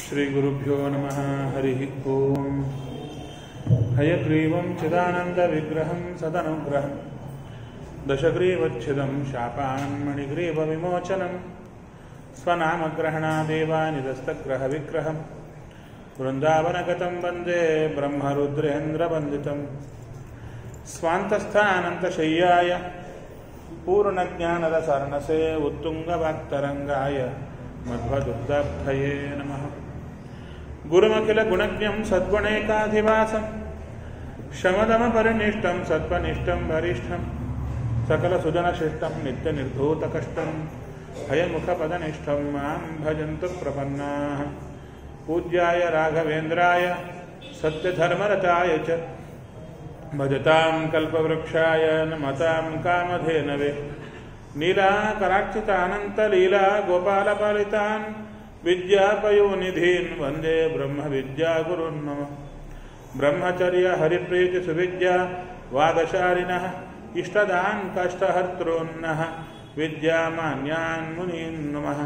श्रीगुरुभ्यो नमः हरिः ओम् हयग्रीवं चिदानन्दविग्रहं सदनुग्रहं दशग्रीवच्छिदं शापान्मणिग्रीवविमोचनं स्वनामग्रहणादेवानिदस्तग्रहविग्रहं वृन्दावनगतं वन्दे ब्रह्मरुद्रेन्द्रवन्दितं स्वान्तस्थानन्तशय्याय पूर्णज्ञानरसर्णसे उत्तुङ्गवाक्तरङ्गाय मध्वदुग्धाब्धये नमः गुरुमखिलगुणज्ञं सद्गुणैकाधिवासं शमदमपरिनिष्टं सत्त्वनिष्ठं वरिष्ठं सकलसुजनशिष्टं नित्यनिर्धूतकष्टं हयमुखपदनिष्ठं मां भजन्तु प्रपन्नाः पूज्याय राघवेन्द्राय सत्यधर्मरताय च भजतां कल्पवृक्षाय नमतां कामधेनवे नीलाकराक्षितानन्तलीला गोपालपालितान् विद्यापयोनिधीन् वन्दे ब्रह्मविद्यागुरुन् मम ब्रह्मचर्य हरिप्रीतिसुविद्या वादशालिनः इष्टदान् कष्टहर्तॄन्नः विद्यामान्यान् मुनीन् नमः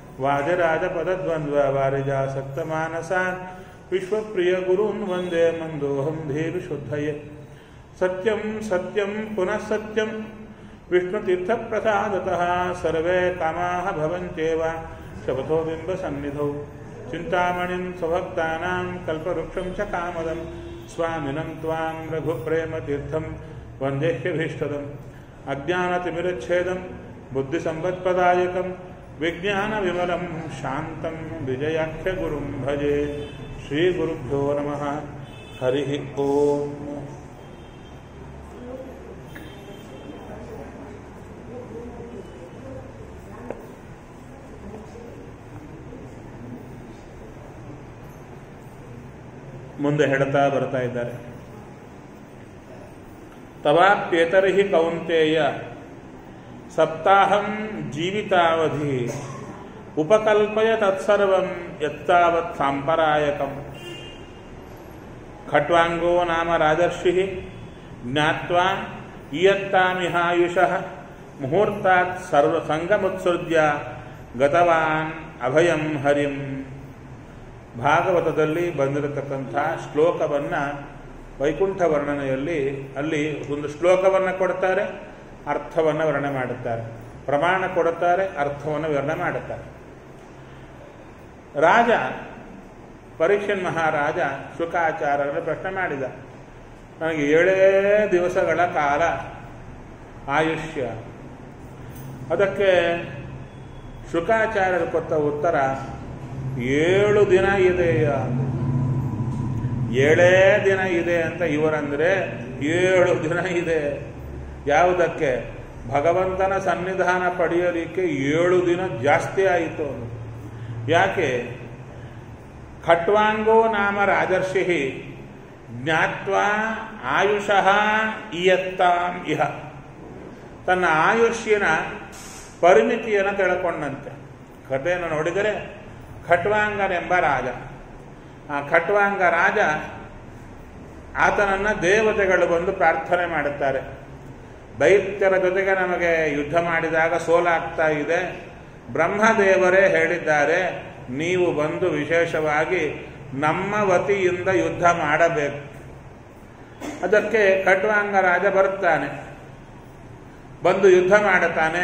वादिराजपदद्वन्द्ववारिजासक्तमानसान् विश्वप्रियगुरून् वन्दे मन्दोऽहं धीविशुद्धये सत्यं सत्यं पुनः सत्यं विष्णुतीर्थप्रसादतः सर्वे कामाः भवन्त्येव शपथो बिम्बसन्निधौ चिन्तामणिं स्वभक्तानां कल्पवृक्षं च कामदं स्वामिनं त्वां रघुप्रेमतीर्थं वन्देह्यभीष्टदम् अज्ञानतिमिरच्छेदं बुद्धिसम्पत्प्रदायकं विज्ञानविमलं शान्तं विजयाख्यगुरुं भजे श्रीगुरुभ्यो नमः हरिः ओम् ಮುಂದೆ ಹೇಳ್ತಾ ಬರ್ತಾ ಇದ್ದಾರೆ ತವಾಪ್ಯೇತರಿಹಿ ಕೌಂತೆಯ ಸಪ್ತಾಹಂ ಜೀವಿತಾವಧಿ ಉಪಕಲ್ಪಯ ತತ್ಸರ್ವಂ ಯತ್ತಾವತ್ ಸಾಂಪರಾಯಕಂ ಖಟ್ವಾಂಗೋ ನಾಮ ರಾಜರ್ಷಿ ಜ್ಞಾತ್ವಾ ಇಯತ್ತಾಮಿಹಾಯುಷಃ ಮುಹೂರ್ತಾತ್ ಸರ್ವ ಸಂಗಮುತ್ಸೃಜ್ಯ ಗತವಾನ್ ಅಭಯಂ ಹರಿಂ ಭಾಗವತದಲ್ಲಿ ಬಂದಿರತಕ್ಕಂಥ ಶ್ಲೋಕವನ್ನು ವೈಕುಂಠ ವರ್ಣನೆಯಲ್ಲಿ ಅಲ್ಲಿ ಒಂದು ಶ್ಲೋಕವನ್ನು ಕೊಡ್ತಾರೆ ಅರ್ಥವನ್ನು ವರ್ಣನೆ ಮಾಡುತ್ತಾರೆ ಪ್ರಮಾಣ ಕೊಡುತ್ತಾರೆ ಅರ್ಥವನ್ನು ವರ್ಣನೆ ಮಾಡುತ್ತಾರೆ ರಾಜ ಪರೀಕ್ಷನ್ ಮಹಾರಾಜ ಶುಕಾಚಾರ್ಯರ ಪ್ರಶ್ನೆ ಮಾಡಿದ ನನಗೆ ಏಳೇ ದಿವಸಗಳ ಕಾಲ ಆಯುಷ್ಯ ಅದಕ್ಕೆ ಶುಕಾಚಾರ್ಯರು ಕೊಟ್ಟ ಉತ್ತರ ಏಳು ದಿನ ಇದೆಯ ಏಳೇ ದಿನ ಇದೆ ಅಂತ ಇವರಂದ್ರೆ ಏಳು ದಿನ ಇದೆ ಯಾವುದಕ್ಕೆ ಭಗವಂತನ ಸನ್ನಿಧಾನ ಪಡೆಯಲಿಕ್ಕೆ ಏಳು ದಿನ ಜಾಸ್ತಿ ಆಯಿತು ಯಾಕೆ ಖಟ್ವಾಂಗೋ ನಾಮ ರಾಜರ್ಷಿ ಜ್ಞಾತ್ವಾ ಆಯುಷಃ ಇಯತ್ತಾಂ ಇಹ ತನ್ನ ಆಯುಷ್ಯನ ಪರಿಮಿತಿಯನ್ನು ತಿಳ್ಕೊಂಡಂತೆ ಕಥೆಯನ್ನು ನೋಡಿದರೆ ಖಟ್ವಾಂಗನೆಂಬ ರಾಜ ಆ ಖಟ್ವಾಂಗ ರಾಜ ಆತನನ್ನು ದೇವತೆಗಳು ಬಂದು ಪ್ರಾರ್ಥನೆ ಮಾಡುತ್ತಾರೆ ದೈತ್ಯರ ಜೊತೆಗೆ ನಮಗೆ ಯುದ್ಧ ಮಾಡಿದಾಗ ಸೋಲಾಗ್ತಾ ಇದೆ ಬ್ರಹ್ಮದೇವರೇ ಹೇಳಿದ್ದಾರೆ ನೀವು ಬಂದು ವಿಶೇಷವಾಗಿ ನಮ್ಮ ವತಿಯಿಂದ ಯುದ್ಧ ಮಾಡಬೇಕು ಅದಕ್ಕೆ ಖಟ್ವಾಂಗ ರಾಜ ಬರುತ್ತಾನೆ ಬಂದು ಯುದ್ಧ ಮಾಡುತ್ತಾನೆ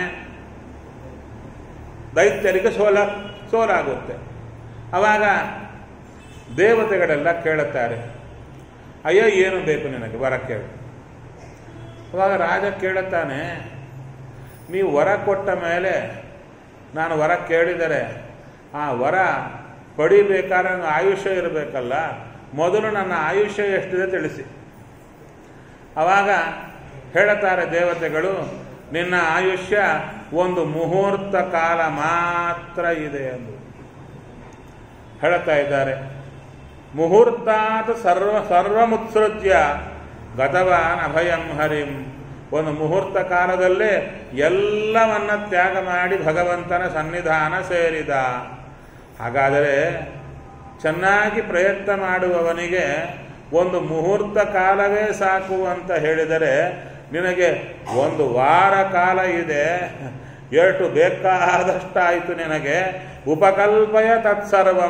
ದೈತ್ಯರಿಗೆ ಸೋಲ ಸೋಲಾಗುತ್ತೆ ಅವಾಗ ದೇವತೆಗಳೆಲ್ಲ ಕೇಳುತ್ತಾರೆ ಅಯ್ಯೋ ಏನು ಬೇಕು ನಿನಗೆ ವರ ಕೇಳು ಅವಾಗ ರಾಜ ಕೇಳುತ್ತಾನೆ ನೀವು ವರ ಕೊಟ್ಟ ಮೇಲೆ ನಾನು ವರ ಕೇಳಿದರೆ ಆ ವರ ಪಡಿಬೇಕಾದ್ರೆ ನನ್ನ ಆಯುಷ್ಯ ಇರಬೇಕಲ್ಲ ಮೊದಲು ನನ್ನ ಆಯುಷ್ಯ ಎಷ್ಟಿದೆ ತಿಳಿಸಿ ಅವಾಗ ಹೇಳುತ್ತಾರೆ ದೇವತೆಗಳು ನಿನ್ನ ಆಯುಷ್ಯ ಒಂದು ಮುಹೂರ್ತ ಕಾಲ ಮಾತ್ರ ಇದೆ ಎಂದು ಹೇಳುತ್ತಾ ಇದ್ದಾರೆ ಮುಹೂರ್ತಾತ್ ಸರ್ವ ಸರ್ವಮುತ್ಸೃಜ್ಯ ಗತವಾನ್ ಅಭಯಂ ಹರಿಂ ಒಂದು ಮುಹೂರ್ತ ಕಾಲದಲ್ಲೇ ಎಲ್ಲವನ್ನ ತ್ಯಾಗ ಮಾಡಿ ಭಗವಂತನ ಸನ್ನಿಧಾನ ಸೇರಿದ ಹಾಗಾದರೆ ಚೆನ್ನಾಗಿ ಪ್ರಯತ್ನ ಮಾಡುವವನಿಗೆ ಒಂದು ಮುಹೂರ್ತ ಕಾಲವೇ ಸಾಕು ಅಂತ ಹೇಳಿದರೆ ನಿನಗೆ ಒಂದು ವಾರ ಕಾಲ ಇದೆ ಎಷ್ಟು ಬೇಕಾದಷ್ಟಾಯಿತು ನಿನಗೆ ಉಪಕಲ್ಪಯ ತತ್ಸರ್ವಂ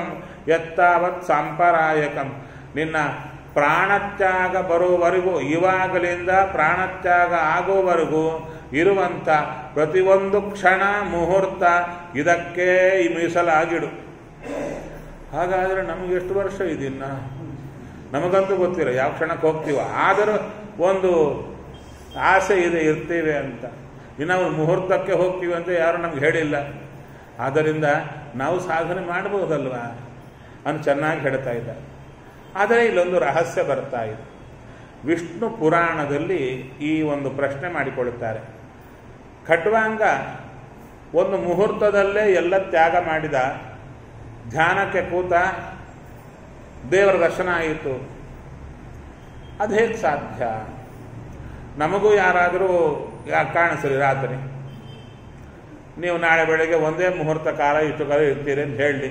ಎತ್ತಾವತ್ ಸಾಂಪರಾಯಕಂ ನಿನ್ನ ಪ್ರಾಣತ್ಯಾಗ ಬರುವವರೆಗೂ ಇವಾಗಲಿಂದ ಪ್ರಾಣತ್ಯಾಗ ಆಗುವವರೆಗೂ ಇರುವಂಥ ಪ್ರತಿಯೊಂದು ಕ್ಷಣ ಮುಹೂರ್ತ ಇದಕ್ಕೆ ಮೀಸಲಾಗಿಡು ಹಾಗಾದರೆ ನಮಗೆ ಎಷ್ಟು ವರ್ಷ ಇದಿನ್ನ ನಮಗಂತೂ ಗೊತ್ತಿಲ್ಲ ಯಾವ ಕ್ಷಣಕ್ಕೆ ಹೋಗ್ತೀವೋ ಆದರೂ ಒಂದು ಆಸೆ ಇದೆ ಇರ್ತೀವಿ ಅಂತ ಇನ್ನು ಒಂದು ಮುಹೂರ್ತಕ್ಕೆ ಹೋಗ್ತೀವಿ ಅಂತ ಯಾರು ನಮ್ಗೆ ಹೇಳಿಲ್ಲ ಆದ್ದರಿಂದ ನಾವು ಸಾಧನೆ ಮಾಡಬಹುದಲ್ವಾ ಅಂತ ಚೆನ್ನಾಗಿ ಹೇಳ್ತಾ ಇದ್ದ ಆದರೆ ಇಲ್ಲೊಂದು ರಹಸ್ಯ ಬರ್ತಾ ಇದೆ ವಿಷ್ಣು ಪುರಾಣದಲ್ಲಿ ಈ ಒಂದು ಪ್ರಶ್ನೆ ಮಾಡಿಕೊಳ್ಳುತ್ತಾರೆ ಖಟ್ವಾಂಗ ಒಂದು ಮುಹೂರ್ತದಲ್ಲೇ ಎಲ್ಲ ತ್ಯಾಗ ಮಾಡಿದ ಧ್ಯಾನಕ್ಕೆ ಕೂತ ದೇವರ ದರ್ಶನ ಆಯಿತು ಅದು ಹೇಗೆ ಸಾಧ್ಯ ನಮಗೂ ಯಾರಾದರೂ ಯಾಕೆ ಕಾಣಿಸ್ರಿ ರಾತ್ರಿ ನೀವು ನಾಳೆ ಬೆಳಗ್ಗೆ ಒಂದೇ ಮುಹೂರ್ತ ಕಾಲ ಇಷ್ಟು ಕಾಲ ಇರ್ತೀರಿ ಅಂತ ಹೇಳಿ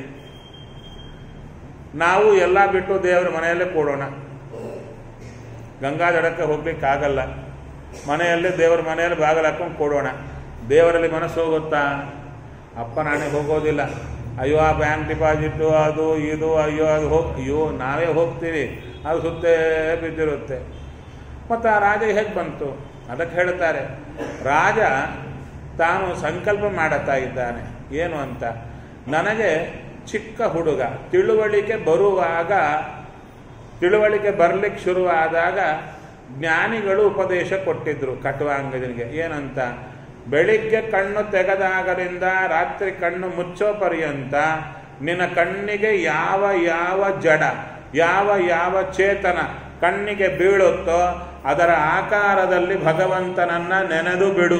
ನಾವು ಎಲ್ಲ ಬಿಟ್ಟು ದೇವರ ಮನೆಯಲ್ಲೇ ಕೂಡೋಣ ಗಂಗಾ ದಡಕ್ಕೆ ಹೋಗ್ಲಿಕ್ಕಾಗಲ್ಲ ಮನೆಯಲ್ಲೇ ದೇವರ ಮನೆಯಲ್ಲಿ ಬಾಗಿಲು ಹಾಕೊಂಡು ಕೊಡೋಣ ದೇವರಲ್ಲಿ ಮನಸ್ಸು ಹೋಗುತ್ತಾ ಅಪ್ಪ ನಾನೇ ಹೋಗೋದಿಲ್ಲ ಅಯ್ಯೋ ಆ ಬ್ಯಾಂಕ್ ಡಿಪಾಸಿಟ್ಟು ಅದು ಇದು ಅಯ್ಯೋ ಅದು ಹೋಗ್ ಅಯ್ಯೋ ನಾವೇ ಹೋಗ್ತೀವಿ ಅದು ಸುತ್ತೇ ಬಿದ್ದಿರುತ್ತೆ ಮತ್ತು ಆ ರಾಜ ಹೇಗೆ ಬಂತು ಅದಕ್ಕೆ ಹೇಳ್ತಾರೆ ರಾಜ ತಾನು ಸಂಕಲ್ಪ ಮಾಡುತ್ತಾ ಇದ್ದಾನೆ ಏನು ಅಂತ ನನಗೆ ಚಿಕ್ಕ ಹುಡುಗ ತಿಳುವಳಿಕೆ ಬರುವಾಗ ತಿಳುವಳಿಕೆ ಬರಲಿಕ್ಕೆ ಶುರುವಾದಾಗ ಜ್ಞಾನಿಗಳು ಉಪದೇಶ ಕೊಟ್ಟಿದ್ರು ಕಟ್ವಾಂಗನಿಗೆ ಏನಂತ ಬೆಳಿಗ್ಗೆ ಕಣ್ಣು ತೆಗೆದಾಗಲಿಂದ ರಾತ್ರಿ ಕಣ್ಣು ಮುಚ್ಚೋ ಪರ್ಯಂತ ನಿನ್ನ ಕಣ್ಣಿಗೆ ಯಾವ ಯಾವ ಜಡ ಯಾವ ಯಾವ ಚೇತನ ಕಣ್ಣಿಗೆ ಬೀಳುತ್ತೋ ಅದರ ಆಕಾರದಲ್ಲಿ ಭಗವಂತನನ್ನ ನೆನೆದು ಬಿಡು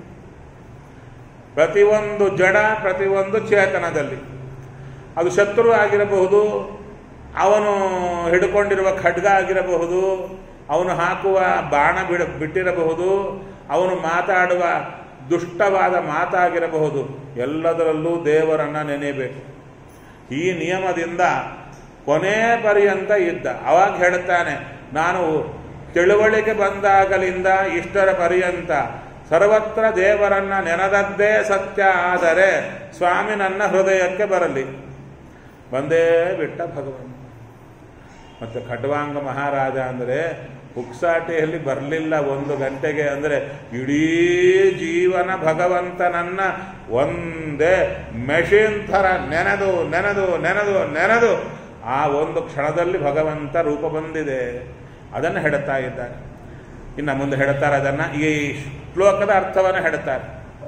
ಪ್ರತಿಯೊಂದು ಜಡ ಪ್ರತಿಯೊಂದು ಚೇತನದಲ್ಲಿ ಅದು ಶತ್ರು ಆಗಿರಬಹುದು ಅವನು ಹಿಡ್ಕೊಂಡಿರುವ ಖಡ್ಗ ಆಗಿರಬಹುದು ಅವನು ಹಾಕುವ ಬಾಣ ಬಿಡ ಬಿಟ್ಟಿರಬಹುದು ಅವನು ಮಾತಾಡುವ ದುಷ್ಟವಾದ ಮಾತಾಗಿರಬಹುದು ಎಲ್ಲದರಲ್ಲೂ ದೇವರನ್ನ ನೆನೆಯಬೇಕು ಈ ನಿಯಮದಿಂದ ಕೊನೆ ಪರ್ಯಂತ ಇದ್ದ ಅವಾಗ ಹೇಳುತ್ತಾನೆ ನಾನು ತಿಳುವಳಿಕೆ ಬಂದಾಗಲಿಂದ ಇಷ್ಟರ ಪರ್ಯಂತ ಸರ್ವತ್ರ ದೇವರನ್ನ ನೆನೆದದ್ದೇ ಸತ್ಯ ಆದರೆ ಸ್ವಾಮಿ ನನ್ನ ಹೃದಯಕ್ಕೆ ಬರಲಿ ಬಂದೇ ಬಿಟ್ಟ ಭಗವಂತ ಮತ್ತು ಖಡ್ವಾಂಗ ಮಹಾರಾಜ ಅಂದರೆ ಪುಕ್ಸಾಟಿಯಲ್ಲಿ ಬರಲಿಲ್ಲ ಒಂದು ಗಂಟೆಗೆ ಅಂದರೆ ಇಡೀ ಜೀವನ ಭಗವಂತನನ್ನ ಒಂದೇ ಮೆಷಿನ್ ಥರ ನೆನೆದು ನೆನೆದು ನೆನೆದು ನೆನೆದು ಆ ಒಂದು ಕ್ಷಣದಲ್ಲಿ ಭಗವಂತ ರೂಪ ಬಂದಿದೆ ಅದನ್ನು ಹೇಳುತ್ತಾ ಇದ್ದಾರೆ ಇನ್ನು ಮುಂದೆ ಹೇಳ್ತಾರೆ ಅದನ್ನು ಈ ಶ್ಲೋಕದ ಅರ್ಥವನ್ನು ಹೇಳ್ತಾರೆ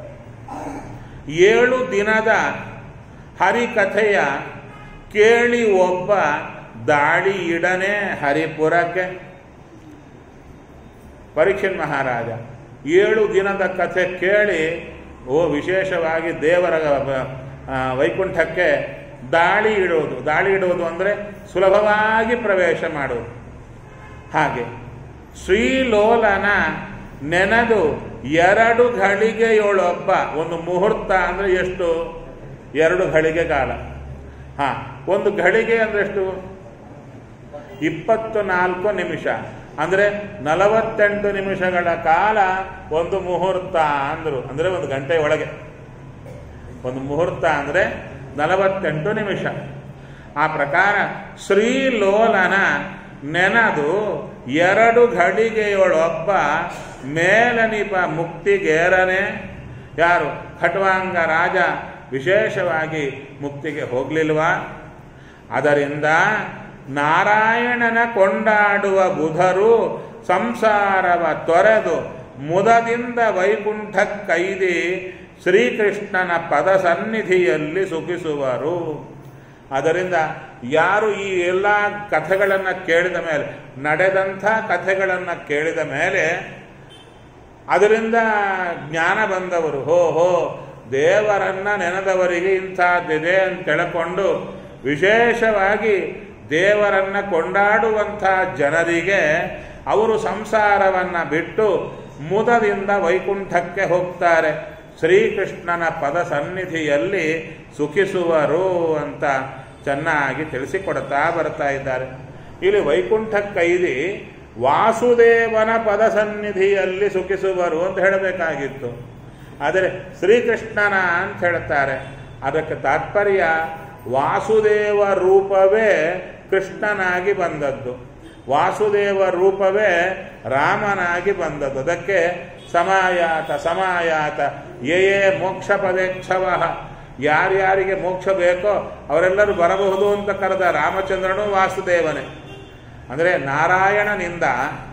ಏಳು ದಿನದ ಹರಿಕಥೆಯ ಕೇಳಿ ಒಬ್ಬ ದಾಳಿ ಇಡನೆ ಹರಿಪುರಕ್ಕೆ ಪರೀಕ್ಷನ್ ಮಹಾರಾಜ ಏಳು ದಿನದ ಕಥೆ ಕೇಳಿ ಓ ವಿಶೇಷವಾಗಿ ದೇವರ ಆ, ವೈಕುಂಠಕ್ಕೆ ದಾಳಿ ಇಡುವುದು ದಾಳಿ ಇಡುವುದು ಅಂದರೆ ಸುಲಭವಾಗಿ ಪ್ರವೇಶ ಮಾಡುವುದು ಹಾಗೆ ಶ್ರೀಲೋಲನ ನೆನೆದು ಎರಡು ಘಳಿಗೆಯೊಳೊಬ್ಬ ಒಂದು ಮುಹೂರ್ತ ಅಂದರೆ ಎಷ್ಟು ಎರಡು ಘಳಿಗೆ ಕಾಲ ಹಾ ಒಂದು ಘಳಿಗೆ ಅಂದ್ರೆ ಎಷ್ಟು ಇಪ್ಪತ್ತು ನಾಲ್ಕು ನಿಮಿಷ ಅಂದರೆ ನಲವತ್ತೆಂಟು ನಿಮಿಷಗಳ ಕಾಲ ಒಂದು ಮುಹೂರ್ತ ಅಂದರು ಅಂದರೆ ಒಂದು ಗಂಟೆ ಒಳಗೆ ಒಂದು ಮುಹೂರ್ತ ಅಂದರೆ ನಲವತ್ತೆಂಟು ನಿಮಿಷ ಆ ಪ್ರಕಾರ ಶ್ರೀಲೋಲನ ನೆನದು ಎರಡು ಘಳಿಗೆಯೊಳೊಬ್ಬ ಮೇಲನಿಪ ಮುಕ್ತಿಗೇರನೆ ಯಾರು ಖಟ್ವಾಂಗ ರಾಜ ವಿಶೇಷವಾಗಿ ಮುಕ್ತಿಗೆ ಹೋಗಲಿಲ್ವಾ ಅದರಿಂದ ನಾರಾಯಣನ ಕೊಂಡಾಡುವ ಬುಧರು ಸಂಸಾರವ ತೊರೆದು ಮುದದಿಂದ ವೈಕುಂಠಕ್ಕೈದಿ ಶ್ರೀಕೃಷ್ಣನ ಪದ ಸನ್ನಿಧಿಯಲ್ಲಿ ಸುಖಿಸುವರು ಅದರಿಂದ ಯಾರು ಈ ಎಲ್ಲ ಕಥೆಗಳನ್ನು ಕೇಳಿದ ಮೇಲೆ ನಡೆದಂಥ ಕಥೆಗಳನ್ನು ಕೇಳಿದ ಮೇಲೆ ಅದರಿಂದ ಜ್ಞಾನ ಬಂದವರು ಹೋ ಹೋ ದೇವರನ್ನ ನೆನೆದವರಿಗೆ ಇಂಥದ್ದಿದೆ ಅಂತ ತಿಳ್ಕೊಂಡು ವಿಶೇಷವಾಗಿ ದೇವರನ್ನ ಕೊಂಡಾಡುವಂಥ ಜನರಿಗೆ ಅವರು ಸಂಸಾರವನ್ನು ಬಿಟ್ಟು ಮುದದಿಂದ ವೈಕುಂಠಕ್ಕೆ ಹೋಗ್ತಾರೆ ಶ್ರೀಕೃಷ್ಣನ ಪದ ಸನ್ನಿಧಿಯಲ್ಲಿ ಸುಖಿಸುವರು ಅಂತ ಚೆನ್ನಾಗಿ ತಿಳಿಸಿಕೊಡ್ತಾ ಬರ್ತಾ ಇದ್ದಾರೆ ಇಲ್ಲಿ ವೈಕುಂಠಕ್ಕೈದಿ ವಾಸುದೇವನ ಪದ ಸನ್ನಿಧಿಯಲ್ಲಿ ಸುಖಿಸುವರು ಅಂತ ಹೇಳಬೇಕಾಗಿತ್ತು ಆದರೆ ಶ್ರೀಕೃಷ್ಣನ ಅಂತ ಹೇಳ್ತಾರೆ ಅದಕ್ಕೆ ತಾತ್ಪರ್ಯ ವಾಸುದೇವ ರೂಪವೇ ಕೃಷ್ಣನಾಗಿ ಬಂದದ್ದು ವಾಸುದೇವ ರೂಪವೇ ರಾಮನಾಗಿ ಬಂದದ್ದು ಅದಕ್ಕೆ ಸಮಾಯಾತ ಸಮಾಯಾತ ಯೇ ಯೇ ಮೋಕ್ಷ ಪದೇಚ್ಛವ ಯಾರ್ಯಾರಿಗೆ ಮೋಕ್ಷ ಬೇಕೋ ಅವರೆಲ್ಲರೂ ಬರಬಹುದು ಅಂತ ಕರೆದ ರಾಮಚಂದ್ರನು ವಾಸುದೇವನೇ ಅಂದರೆ ನಾರಾಯಣನಿಂದ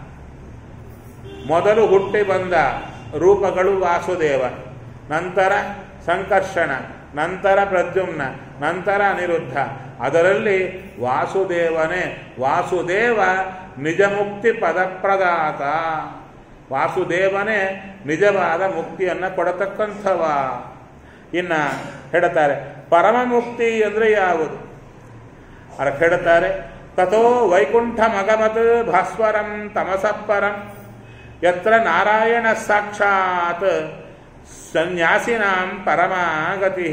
ಮೊದಲು ಹುಟ್ಟಿ ಬಂದ ರೂಪಗಳು ವಾಸುದೇವ ನಂತರ ಸಂಕರ್ಷಣ ನಂತರ ಪ್ರದ್ಯುಮ್ನ ನಂತರ ಅನಿರುದ್ಧ ಅದರಲ್ಲಿ ವಾಸುದೇವನೇ ವಾಸುದೇವ ನಿಜಮುಕ್ತಿ ಪದಪ್ರದಾತ ವಾಸುದೇವನೇ ನಿಜವಾದ ಮುಕ್ತಿಯನ್ನು ಕೊಡತಕ್ಕಂಥವ ಇನ್ನ ಹೇಳ್ತಾರೆ ಪರಮ ಮುಕ್ತಿ ಅಂದರೆ ಯಾವುದು ಅದಕ್ಕೆ ಹೇಳ್ತಾರೆ ತಥೋ ವೈಕುಂಠ ಮಗಮತ್ ಭಾಸ್ವರಂ ತಮಸಪ್ಪರಂ ಯತ್ರ ನಾರಾಯಣ ಸಾಕ್ಷಾತ್ ಸನ್ಯಾಸಿನಾಂ ಪರಮಾಗತಿ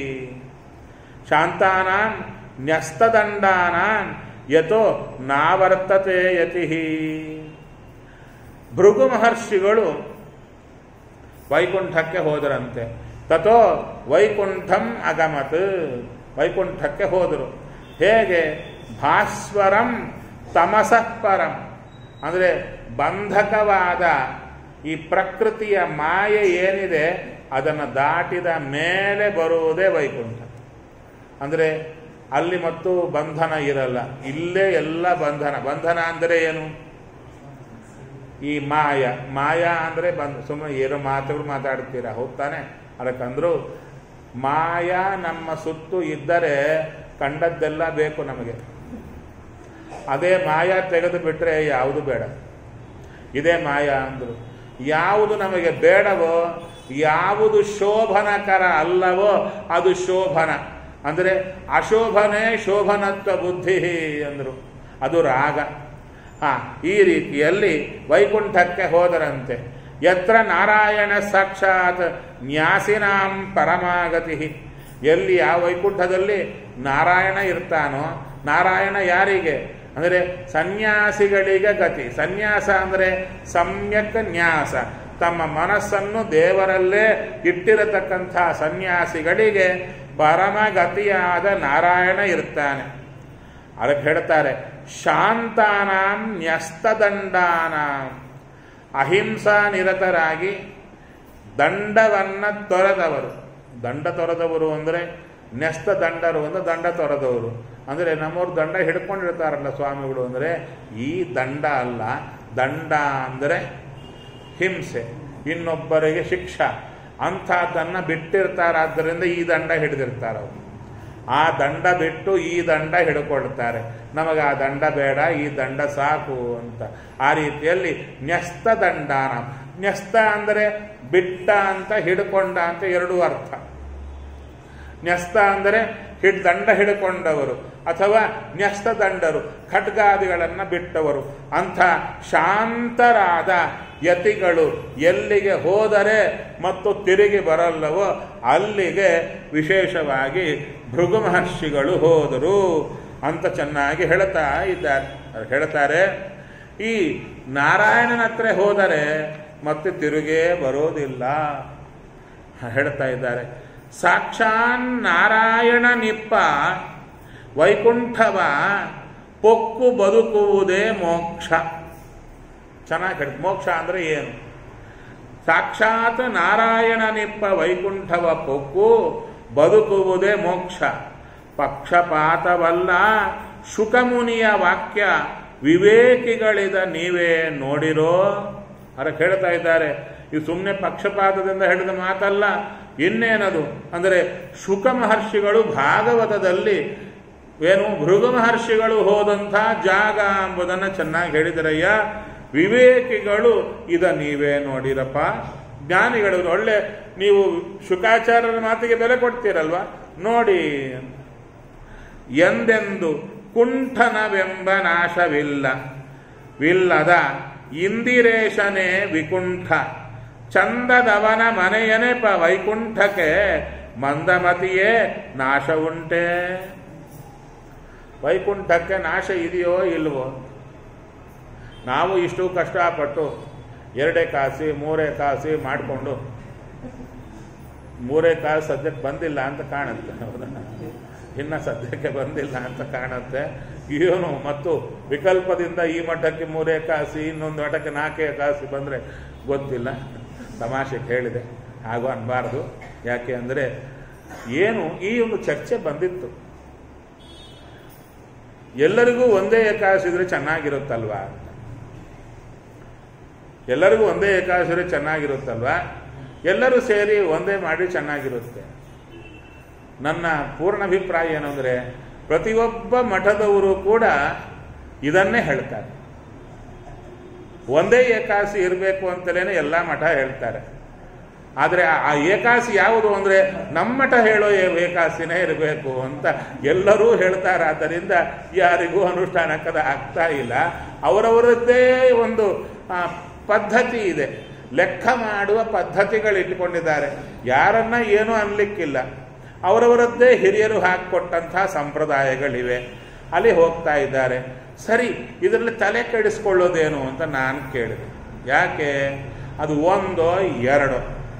ಶಾಂತಾನಾಂ ನ್ಯಸ್ತದಂಡಾನಾಂ ಯತೋ ನಾವರ್ತತೆ ಯತಿ ಭೃಗು ಮಹರ್ಷಿಗಳು ವೈಕುಂಠಕ್ಕೆ ಹೋದರಂತೆ ತಥೋ ವೈಕುಂಠಂ ಅಗಮತ್ ವೈಕುಂಠಕ್ಕೆ ಹೋದರು ಹೇಗೆ ಭಾಸ್ವರಂ ತಮಸಃ ಪರಂ ಅಂದರೆ ಬಂಧಕವಾದ ಈ ಪ್ರಕೃತಿಯ ಮಾಯೆ ಏನಿದೆ ಅದನ್ನು ದಾಟಿದ ಮೇಲೆ ಬರುವುದೇ ವೈಕುಂಠ ಅಂದರೆ ಅಲ್ಲಿ ಮತ್ತು ಬಂಧನ ಇರಲ್ಲ ಇಲ್ಲೇ ಎಲ್ಲ ಬಂಧನ ಬಂಧನ ಅಂದರೆ ಏನು ಈ ಮಾಯ ಮಾಯಾ ಅಂದರೆ ಬಂದ್ ಸುಮ್ಮನೆ ಏನೋ ಮಾತುಗಳು ಮಾತಾಡ್ತೀರಾ ಹೋಗ್ತಾನೆ ಅದಕ್ಕಂದ್ರು ಮಾಯಾ ನಮ್ಮ ಸುತ್ತು ಇದ್ದರೆ ಕಂಡದ್ದೆಲ್ಲ ಬೇಕು ನಮಗೆ ಅದೇ ಮಾಯಾ ತೆಗೆದು ಬಿಟ್ಟರೆ ಯಾವುದು ಬೇಡ ಇದೇ ಮಾಯಾ ಅಂದರು ಯಾವುದು ನಮಗೆ ಬೇಡವೋ ಯಾವುದು ಶೋಭನಕರ ಅಲ್ಲವೋ ಅದು ಶೋಭನ ಅಂದರೆ ಅಶೋಭನೆ ಶೋಭನತ್ವ ಬುದ್ಧಿ ಅಂದರು ಅದು ರಾಗ ಹಾ ಈ ರೀತಿಯಲ್ಲಿ ವೈಕುಂಠಕ್ಕೆ ಹೋದರಂತೆ ಯತ್ರ ನಾರಾಯಣ ಸಾಕ್ಷಾತ್ ನ್ಯಾಸಿನಾಂ ಪರಮಾಗತಿ ಎಲ್ಲಿ ಆ ವೈಕುಂಠದಲ್ಲಿ ನಾರಾಯಣ ಇರ್ತಾನೋ ನಾರಾಯಣ ಯಾರಿಗೆ ಅಂದರೆ ಸನ್ಯಾಸಿಗಳಿಗೆ ಗತಿ ಸನ್ಯಾಸ ಅಂದರೆ ಸಮ್ಯಕ್ ನ್ಯಾಸ ತಮ್ಮ ಮನಸ್ಸನ್ನು ದೇವರಲ್ಲೇ ಇಟ್ಟಿರತಕ್ಕಂಥ ಸನ್ಯಾಸಿಗಳಿಗೆ ಪರಮಗತಿಯಾದ ನಾರಾಯಣ ಇರ್ತಾನೆ ಅದಕ್ಕೆ ಹೇಳ್ತಾರೆ ಶಾಂತಾನಾಂ ನ್ಯಸ್ತದಂಡಾನಾಂ ಅಹಿಂಸಾ ನಿರತರಾಗಿ ದಂಡವನ್ನು ತೊರೆದವರು ದಂಡ ತೊರೆದವರು ಅಂದರೆ ನ್ಯಸ್ತ ದಂಡರು ಅಂದರೆ ದಂಡ ತೊರೆದವರು ಅಂದರೆ ನಮ್ಮವ್ರು ದಂಡ ಹಿಡ್ಕೊಂಡಿರ್ತಾರಲ್ಲ ಸ್ವಾಮಿಗಳು ಅಂದರೆ ಈ ದಂಡ ಅಲ್ಲ ದಂಡ ಅಂದರೆ ಹಿಂಸೆ ಇನ್ನೊಬ್ಬರಿಗೆ ಶಿಕ್ಷಾ ಅಂಥದ್ದನ್ನು ಬಿಟ್ಟಿರ್ತಾರಾದ್ದರಿಂದ ಈ ದಂಡ ಹಿಡಿದಿರ್ತಾರೆ ಅವರು ಆ ದಂಡ ಬಿಟ್ಟು ಈ ದಂಡ ಹಿಡ್ಕೊಳ್ತಾರೆ ನಮಗೆ ಆ ದಂಡ ಬೇಡ ಈ ದಂಡ ಸಾಕು ಅಂತ ಆ ರೀತಿಯಲ್ಲಿ ನ್ಯಸ್ತ ದಂಡಾನ ನ್ಯಸ್ತ ಅಂದರೆ ಬಿಟ್ಟ ಅಂತ ಹಿಡ್ಕೊಂಡ ಅಂತ ಎರಡೂ ಅರ್ಥ ನ್ಯಸ್ತ ಅಂದರೆ ಹಿಡ್ ದಂಡ ಹಿಡ್ಕೊಂಡವರು ಅಥವಾ ನ್ಯಸ್ತ ದಂಡರು ಖಡ್ಗಾದಿಗಳನ್ನು ಬಿಟ್ಟವರು ಅಂಥ ಶಾಂತರಾದ ಯತಿಗಳು ಎಲ್ಲಿಗೆ ಹೋದರೆ ಮತ್ತು ತಿರುಗಿ ಬರಲ್ಲವೋ ಅಲ್ಲಿಗೆ ವಿಶೇಷವಾಗಿ ಭೃಗು ಮಹರ್ಷಿಗಳು ಹೋದರು ಅಂತ ಚೆನ್ನಾಗಿ ಹೇಳ್ತಾ ಇದ್ದಾರೆ ಹೇಳ್ತಾರೆ ಈ ನಾರಾಯಣನ ಹತ್ರ ಹೋದರೆ ಮತ್ತೆ ತಿರುಗೇ ಬರೋದಿಲ್ಲ ಹೇಳ್ತಾ ಇದ್ದಾರೆ ಸಾಕ್ಷಾನ್ ನಾರಾಯಣ ನಿಪ್ಪ ವೈಕುಂಠವ ಪೊಕ್ಕು ಬದುಕುವುದೇ ಮೋಕ್ಷ ಚೆನ್ನಾಗಿ ಹೇಳಿ ಮೋಕ್ಷ ಅಂದರೆ ಏನು ಸಾಕ್ಷಾತ್ ನಾರಾಯಣನಿಪ್ಪ ವೈಕುಂಠವ ಪೊಕ್ಕು ಬದುಕುವುದೇ ಮೋಕ್ಷ ಪಕ್ಷಪಾತವಲ್ಲ ಶುಕಮುನಿಯ ವಾಕ್ಯ ವಿವೇಕಿಗಳಿದ ನೀವೇ ನೋಡಿರೋ ಅದಕ್ಕೆ ಹೇಳ್ತಾ ಇದ್ದಾರೆ ಇದು ಸುಮ್ಮನೆ ಪಕ್ಷಪಾತದಿಂದ ಹೇಳಿದ ಮಾತಲ್ಲ ಇನ್ನೇನದು ಅಂದರೆ ಶುಕ ಮಹರ್ಷಿಗಳು ಭಾಗವತದಲ್ಲಿ ಏನು ಭೃಗು ಮಹರ್ಷಿಗಳು ಹೋದಂಥ ಜಾಗ ಎಂಬುದನ್ನು ಚೆನ್ನಾಗಿ ಹೇಳಿದರಯ್ಯ ವಿವೇಕಿಗಳು ಇದ ನೀವೇ ನೋಡಿರಪ್ಪ ಜ್ಞಾನಿಗಳು ಒಳ್ಳೆ ನೀವು ಶುಕಾಚಾರ್ಯರ ಮಾತಿಗೆ ಬೆಲೆ ಕೊಡ್ತೀರಲ್ವಾ ನೋಡಿ ಎಂದೆಂದು ಕುಂಠನವೆಂಬ ನಾಶವಿಲ್ಲ ವಿಲ್ಲದ ಇಂದಿರೇಶನೇ ವಿಕುಂಠ ಚಂದದವನ ಮನೆಯನೇ ಪ ವೈಕುಂಠಕ್ಕೆ ಮಂದಮತಿಯೇ ನಾಶ ಉಂಟೆ ವೈಕುಂಠಕ್ಕೆ ನಾಶ ಇದೆಯೋ ಇಲ್ವೋ ನಾವು ಇಷ್ಟು ಕಷ್ಟಪಟ್ಟು ಎರಡೇ ಕಾಸಿ ಮೂರೇ ಕಾಸಿ ಮಾಡಿಕೊಂಡು ಮೂರೇ ಕಾಸು ಸದ್ಯಕ್ಕೆ ಬಂದಿಲ್ಲ ಅಂತ ಕಾಣುತ್ತೆ ಹೌದಾ ಇನ್ನು ಸದ್ಯಕ್ಕೆ ಬಂದಿಲ್ಲ ಅಂತ ಕಾಣುತ್ತೆ ಏನು ಮತ್ತು ವಿಕಲ್ಪದಿಂದ ಈ ಮಠಕ್ಕೆ ಮೂರೇ ಕಾಸಿ ಇನ್ನೊಂದು ಮಠಕ್ಕೆ ನಾಲ್ಕೇ ಕಾಸಿ ಬಂದರೆ ಗೊತ್ತಿಲ್ಲ ತಮಾಷೆಗೆ ಹೇಳಿದೆ ಹಾಗೂ ಅನ್ಬಾರ್ದು ಯಾಕೆ ಅಂದರೆ ಏನು ಈ ಒಂದು ಚರ್ಚೆ ಬಂದಿತ್ತು ಎಲ್ಲರಿಗೂ ಒಂದೇ ಏಕಾದಶಿ ಇದ್ರೆ ಚೆನ್ನಾಗಿರುತ್ತಲ್ವಾ ಅಂತ ಎಲ್ಲರಿಗೂ ಒಂದೇ ಏಕಾದಶಿ ಇದ್ರೆ ಚೆನ್ನಾಗಿರುತ್ತಲ್ವಾ ಎಲ್ಲರೂ ಸೇರಿ ಒಂದೇ ಮಾಡಿ ಚೆನ್ನಾಗಿರುತ್ತೆ ನನ್ನ ಪೂರ್ಣ ಅಭಿಪ್ರಾಯ ಏನು ಅಂದರೆ ಪ್ರತಿಯೊಬ್ಬ ಮಠದವರು ಕೂಡ ಇದನ್ನೇ ಹೇಳ್ತಾರೆ ಒಂದೇ ಏಕಾದಶಿ ಇರಬೇಕು ಅಂತಲೇ ಎಲ್ಲ ಮಠ ಹೇಳ್ತಾರೆ ಆದರೆ ಆ ಏಕಾಸಿ ಯಾವುದು ಅಂದರೆ ನಮ್ಮ ಮಠ ಹೇಳೋ ಏಕಾಸಿನೇ ಇರಬೇಕು ಅಂತ ಎಲ್ಲರೂ ಹೇಳ್ತಾರೆ ಆದ್ದರಿಂದ ಯಾರಿಗೂ ಅನುಷ್ಠಾನಕ್ಕದ ಆಗ್ತಾ ಇಲ್ಲ ಅವರವರದ್ದೇ ಒಂದು ಆ, ಪದ್ಧತಿ ಇದೆ ಲೆಕ್ಕ ಮಾಡುವ ಪದ್ಧತಿಗಳು ಇಟ್ಟುಕೊಂಡಿದ್ದಾರೆ ಯಾರನ್ನ ಏನೂ ಅನ್ಲಿಕ್ಕಿಲ್ಲ ಅವರವರದ್ದೇ ಹಿರಿಯರು ಹಾಕಿಕೊಟ್ಟಂತಹ ಸಂಪ್ರದಾಯಗಳಿವೆ ಅಲ್ಲಿ ಹೋಗ್ತಾ ಇದ್ದಾರೆ ಸರಿ ಇದರಲ್ಲಿ ತಲೆ ಕೆಡಿಸ್ಕೊಳ್ಳೋದೇನು ಅಂತ ನಾನು ಕೇಳಿದೆ ಯಾಕೆ ಅದು ಒಂದೋ ಎರಡೋ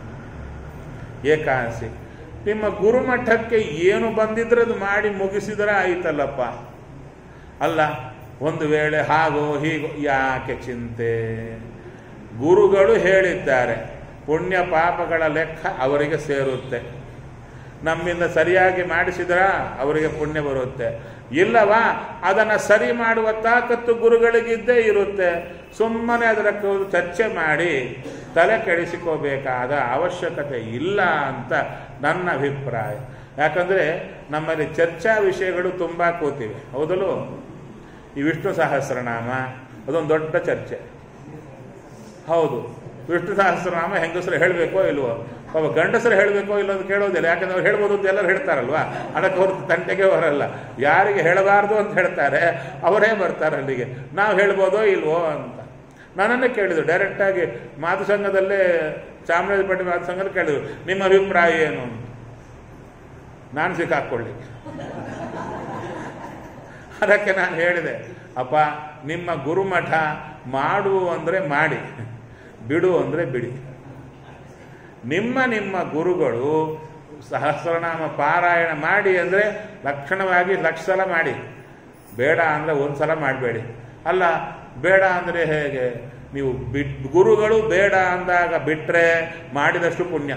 ಏಕಾದಶಿ ನಿಮ್ಮ ಗುರುಮಠಕ್ಕೆ ಏನು ಬಂದಿದ್ರೆ ಅದು ಮಾಡಿ ಮುಗಿಸಿದ್ರೆ ಆಯ್ತಲ್ಲಪ್ಪ ಅಲ್ಲ ಒಂದು ವೇಳೆ ಹಾಗೋ ಹೀಗೋ ಯಾಕೆ ಚಿಂತೆ ಗುರುಗಳು ಹೇಳಿದ್ದಾರೆ ಪುಣ್ಯ ಪಾಪಗಳ ಲೆಕ್ಕ ಅವರಿಗೆ ಸೇರುತ್ತೆ ನಮ್ಮಿಂದ ಸರಿಯಾಗಿ ಮಾಡಿಸಿದ್ರ ಅವರಿಗೆ ಪುಣ್ಯ ಬರುತ್ತೆ ಇಲ್ಲವಾ ಅದನ್ನು ಸರಿ ಮಾಡುವ ತಾಕತ್ತು ಗುರುಗಳಿಗಿದ್ದೇ ಇರುತ್ತೆ ಸುಮ್ಮನೆ ಅದರ ಕುರಿತು ಚರ್ಚೆ ಮಾಡಿ ತಲೆ ಕೆಡಿಸಿಕೋಬೇಕಾದ ಅವಶ್ಯಕತೆ ಇಲ್ಲ ಅಂತ ನನ್ನ ಅಭಿಪ್ರಾಯ ಯಾಕಂದರೆ ನಮ್ಮಲ್ಲಿ ಚರ್ಚಾ ವಿಷಯಗಳು ತುಂಬ ಕೂತಿವೆ ಹೌದಲು ಈ ವಿಷ್ಣು ಸಹಸ್ರನಾಮ ಅದೊಂದು ದೊಡ್ಡ ಚರ್ಚೆ ಹೌದು ವಿಷ್ಣು ಸಹಸ್ರನಾಮ ಹೆಂಗಸರು ಹೇಳಬೇಕೋ ಇಲ್ವೋ ಪಾಪ ಗಂಡಸರು ಹೇಳಬೇಕೋ ಇಲ್ಲೋ ಅಂತ ಕೇಳೋದಿಲ್ಲ ಯಾಕಂದ್ರೆ ಅವ್ರು ಹೇಳ್ಬೋದು ಅಂತ ಎಲ್ಲರೂ ಹೇಳ್ತಾರಲ್ವಾ ಅದಕ್ಕೆ ಅವ್ರ ತಂಟೆಗೆ ಬರಲ್ಲ ಯಾರಿಗೆ ಹೇಳಬಾರ್ದು ಅಂತ ಹೇಳ್ತಾರೆ ಅವರೇ ಬರ್ತಾರೆ ಅಲ್ಲಿಗೆ ನಾವು ಹೇಳ್ಬೋದೋ ಇಲ್ವೋ ಅಂತ ನನ್ನನ್ನೇ ಕೇಳಿದ್ರು ಡೈರೆಕ್ಟಾಗಿ ಮಾತು ಸಂಘದಲ್ಲೇ ಚಾಮರಾಜಪೇಟೆ ಮಾತು ಸಂಘದಲ್ಲಿ ಕೇಳಿದ್ರು ನಿಮ್ಮ ಅಭಿಪ್ರಾಯ ಏನು ಅಂತ ನಾನು ಸಿಕ್ಕಾಕೊಳ್ಳಿ ಅದಕ್ಕೆ ನಾನು ಹೇಳಿದೆ ಅಪ್ಪ ನಿಮ್ಮ ಗುರುಮಠ ಮಾಡು ಅಂದರೆ ಮಾಡಿ ಬಿಡು ಅಂದರೆ ಬಿಡಿ ನಿಮ್ಮ ನಿಮ್ಮ ಗುರುಗಳು ಸಹಸ್ರನಾಮ ಪಾರಾಯಣ ಮಾಡಿ ಅಂದರೆ ಲಕ್ಷಣವಾಗಿ ಲಕ್ಷ ಸಲ ಮಾಡಿ ಬೇಡ ಅಂದರೆ ಒಂದು ಸಲ ಮಾಡಬೇಡಿ ಅಲ್ಲ ಬೇಡ ಅಂದರೆ ಹೇಗೆ ನೀವು ಬಿಟ್ ಗುರುಗಳು ಬೇಡ ಅಂದಾಗ ಬಿಟ್ಟರೆ ಮಾಡಿದಷ್ಟು ಪುಣ್ಯ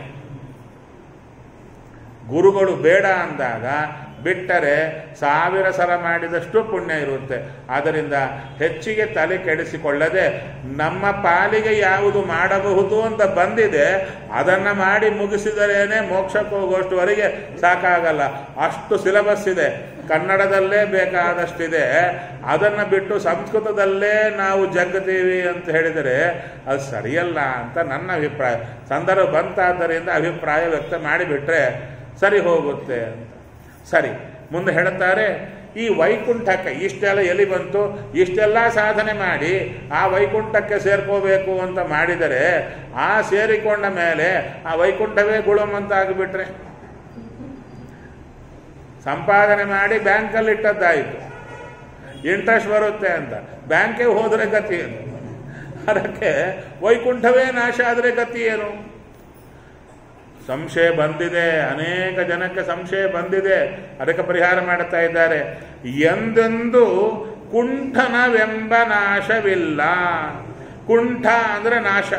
ಗುರುಗಳು ಬೇಡ ಅಂದಾಗ ಬಿಟ್ಟರೆ ಸಾವಿರ ಸಲ ಮಾಡಿದಷ್ಟು ಪುಣ್ಯ ಇರುತ್ತೆ ಆದ್ದರಿಂದ ಹೆಚ್ಚಿಗೆ ತಲೆ ಕೆಡಿಸಿಕೊಳ್ಳದೆ ನಮ್ಮ ಪಾಲಿಗೆ ಯಾವುದು ಮಾಡಬಹುದು ಅಂತ ಬಂದಿದೆ ಅದನ್ನು ಮಾಡಿ ಮುಗಿಸಿದರೇನೆ ಮೋಕ್ಷಕ್ಕೆ ಹೋಗುವಷ್ಟುವರೆಗೆ ಸಾಕಾಗಲ್ಲ ಅಷ್ಟು ಸಿಲೆಬಸ್ ಇದೆ ಕನ್ನಡದಲ್ಲೇ ಬೇಕಾದಷ್ಟಿದೆ ಅದನ್ನು ಬಿಟ್ಟು ಸಂಸ್ಕೃತದಲ್ಲೇ ನಾವು ಜಗ್ಗತೀವಿ ಅಂತ ಹೇಳಿದರೆ ಅದು ಸರಿಯಲ್ಲ ಅಂತ ನನ್ನ ಅಭಿಪ್ರಾಯ ಸಂದರ್ಭ ಬಂತಾದ್ದರಿಂದ ಅಭಿಪ್ರಾಯ ವ್ಯಕ್ತ ಮಾಡಿಬಿಟ್ರೆ ಸರಿ ಹೋಗುತ್ತೆ ಅಂತ ಸರಿ ಮುಂದೆ ಹೇಳುತ್ತಾರೆ ಈ ವೈಕುಂಠಕ್ಕೆ ಇಷ್ಟೆಲ್ಲ ಎಲ್ಲಿ ಬಂತು ಇಷ್ಟೆಲ್ಲ ಸಾಧನೆ ಮಾಡಿ ಆ ವೈಕುಂಠಕ್ಕೆ ಸೇರ್ಕೋಬೇಕು ಅಂತ ಮಾಡಿದರೆ ಆ ಸೇರಿಕೊಂಡ ಮೇಲೆ ಆ ವೈಕುಂಠವೇ ಗುಳಂ ಅಂತ ಆಗಿಬಿಟ್ರೆ ಸಂಪಾದನೆ ಮಾಡಿ ಬ್ಯಾಂಕಲ್ಲಿ ಇಟ್ಟದ್ದಾಯಿತು ಇಂಟ್ರೆಸ್ಟ್ ಬರುತ್ತೆ ಅಂತ ಬ್ಯಾಂಕೇ ಹೋದರೆ ಗತಿ ಏನು ಅದಕ್ಕೆ ವೈಕುಂಠವೇ ನಾಶ ಆದರೆ ಗತಿ ಏನು ಸಂಶಯ ಬಂದಿದೆ ಅನೇಕ ಜನಕ್ಕೆ ಸಂಶಯ ಬಂದಿದೆ ಅದಕ್ಕೆ ಪರಿಹಾರ ಮಾಡುತ್ತಾ ಇದ್ದಾರೆ ಎಂದೆಂದು ಕುಂಠನವೆಂಬ ನಾಶವಿಲ್ಲ ಕುಂಠ ಅಂದರೆ ನಾಶ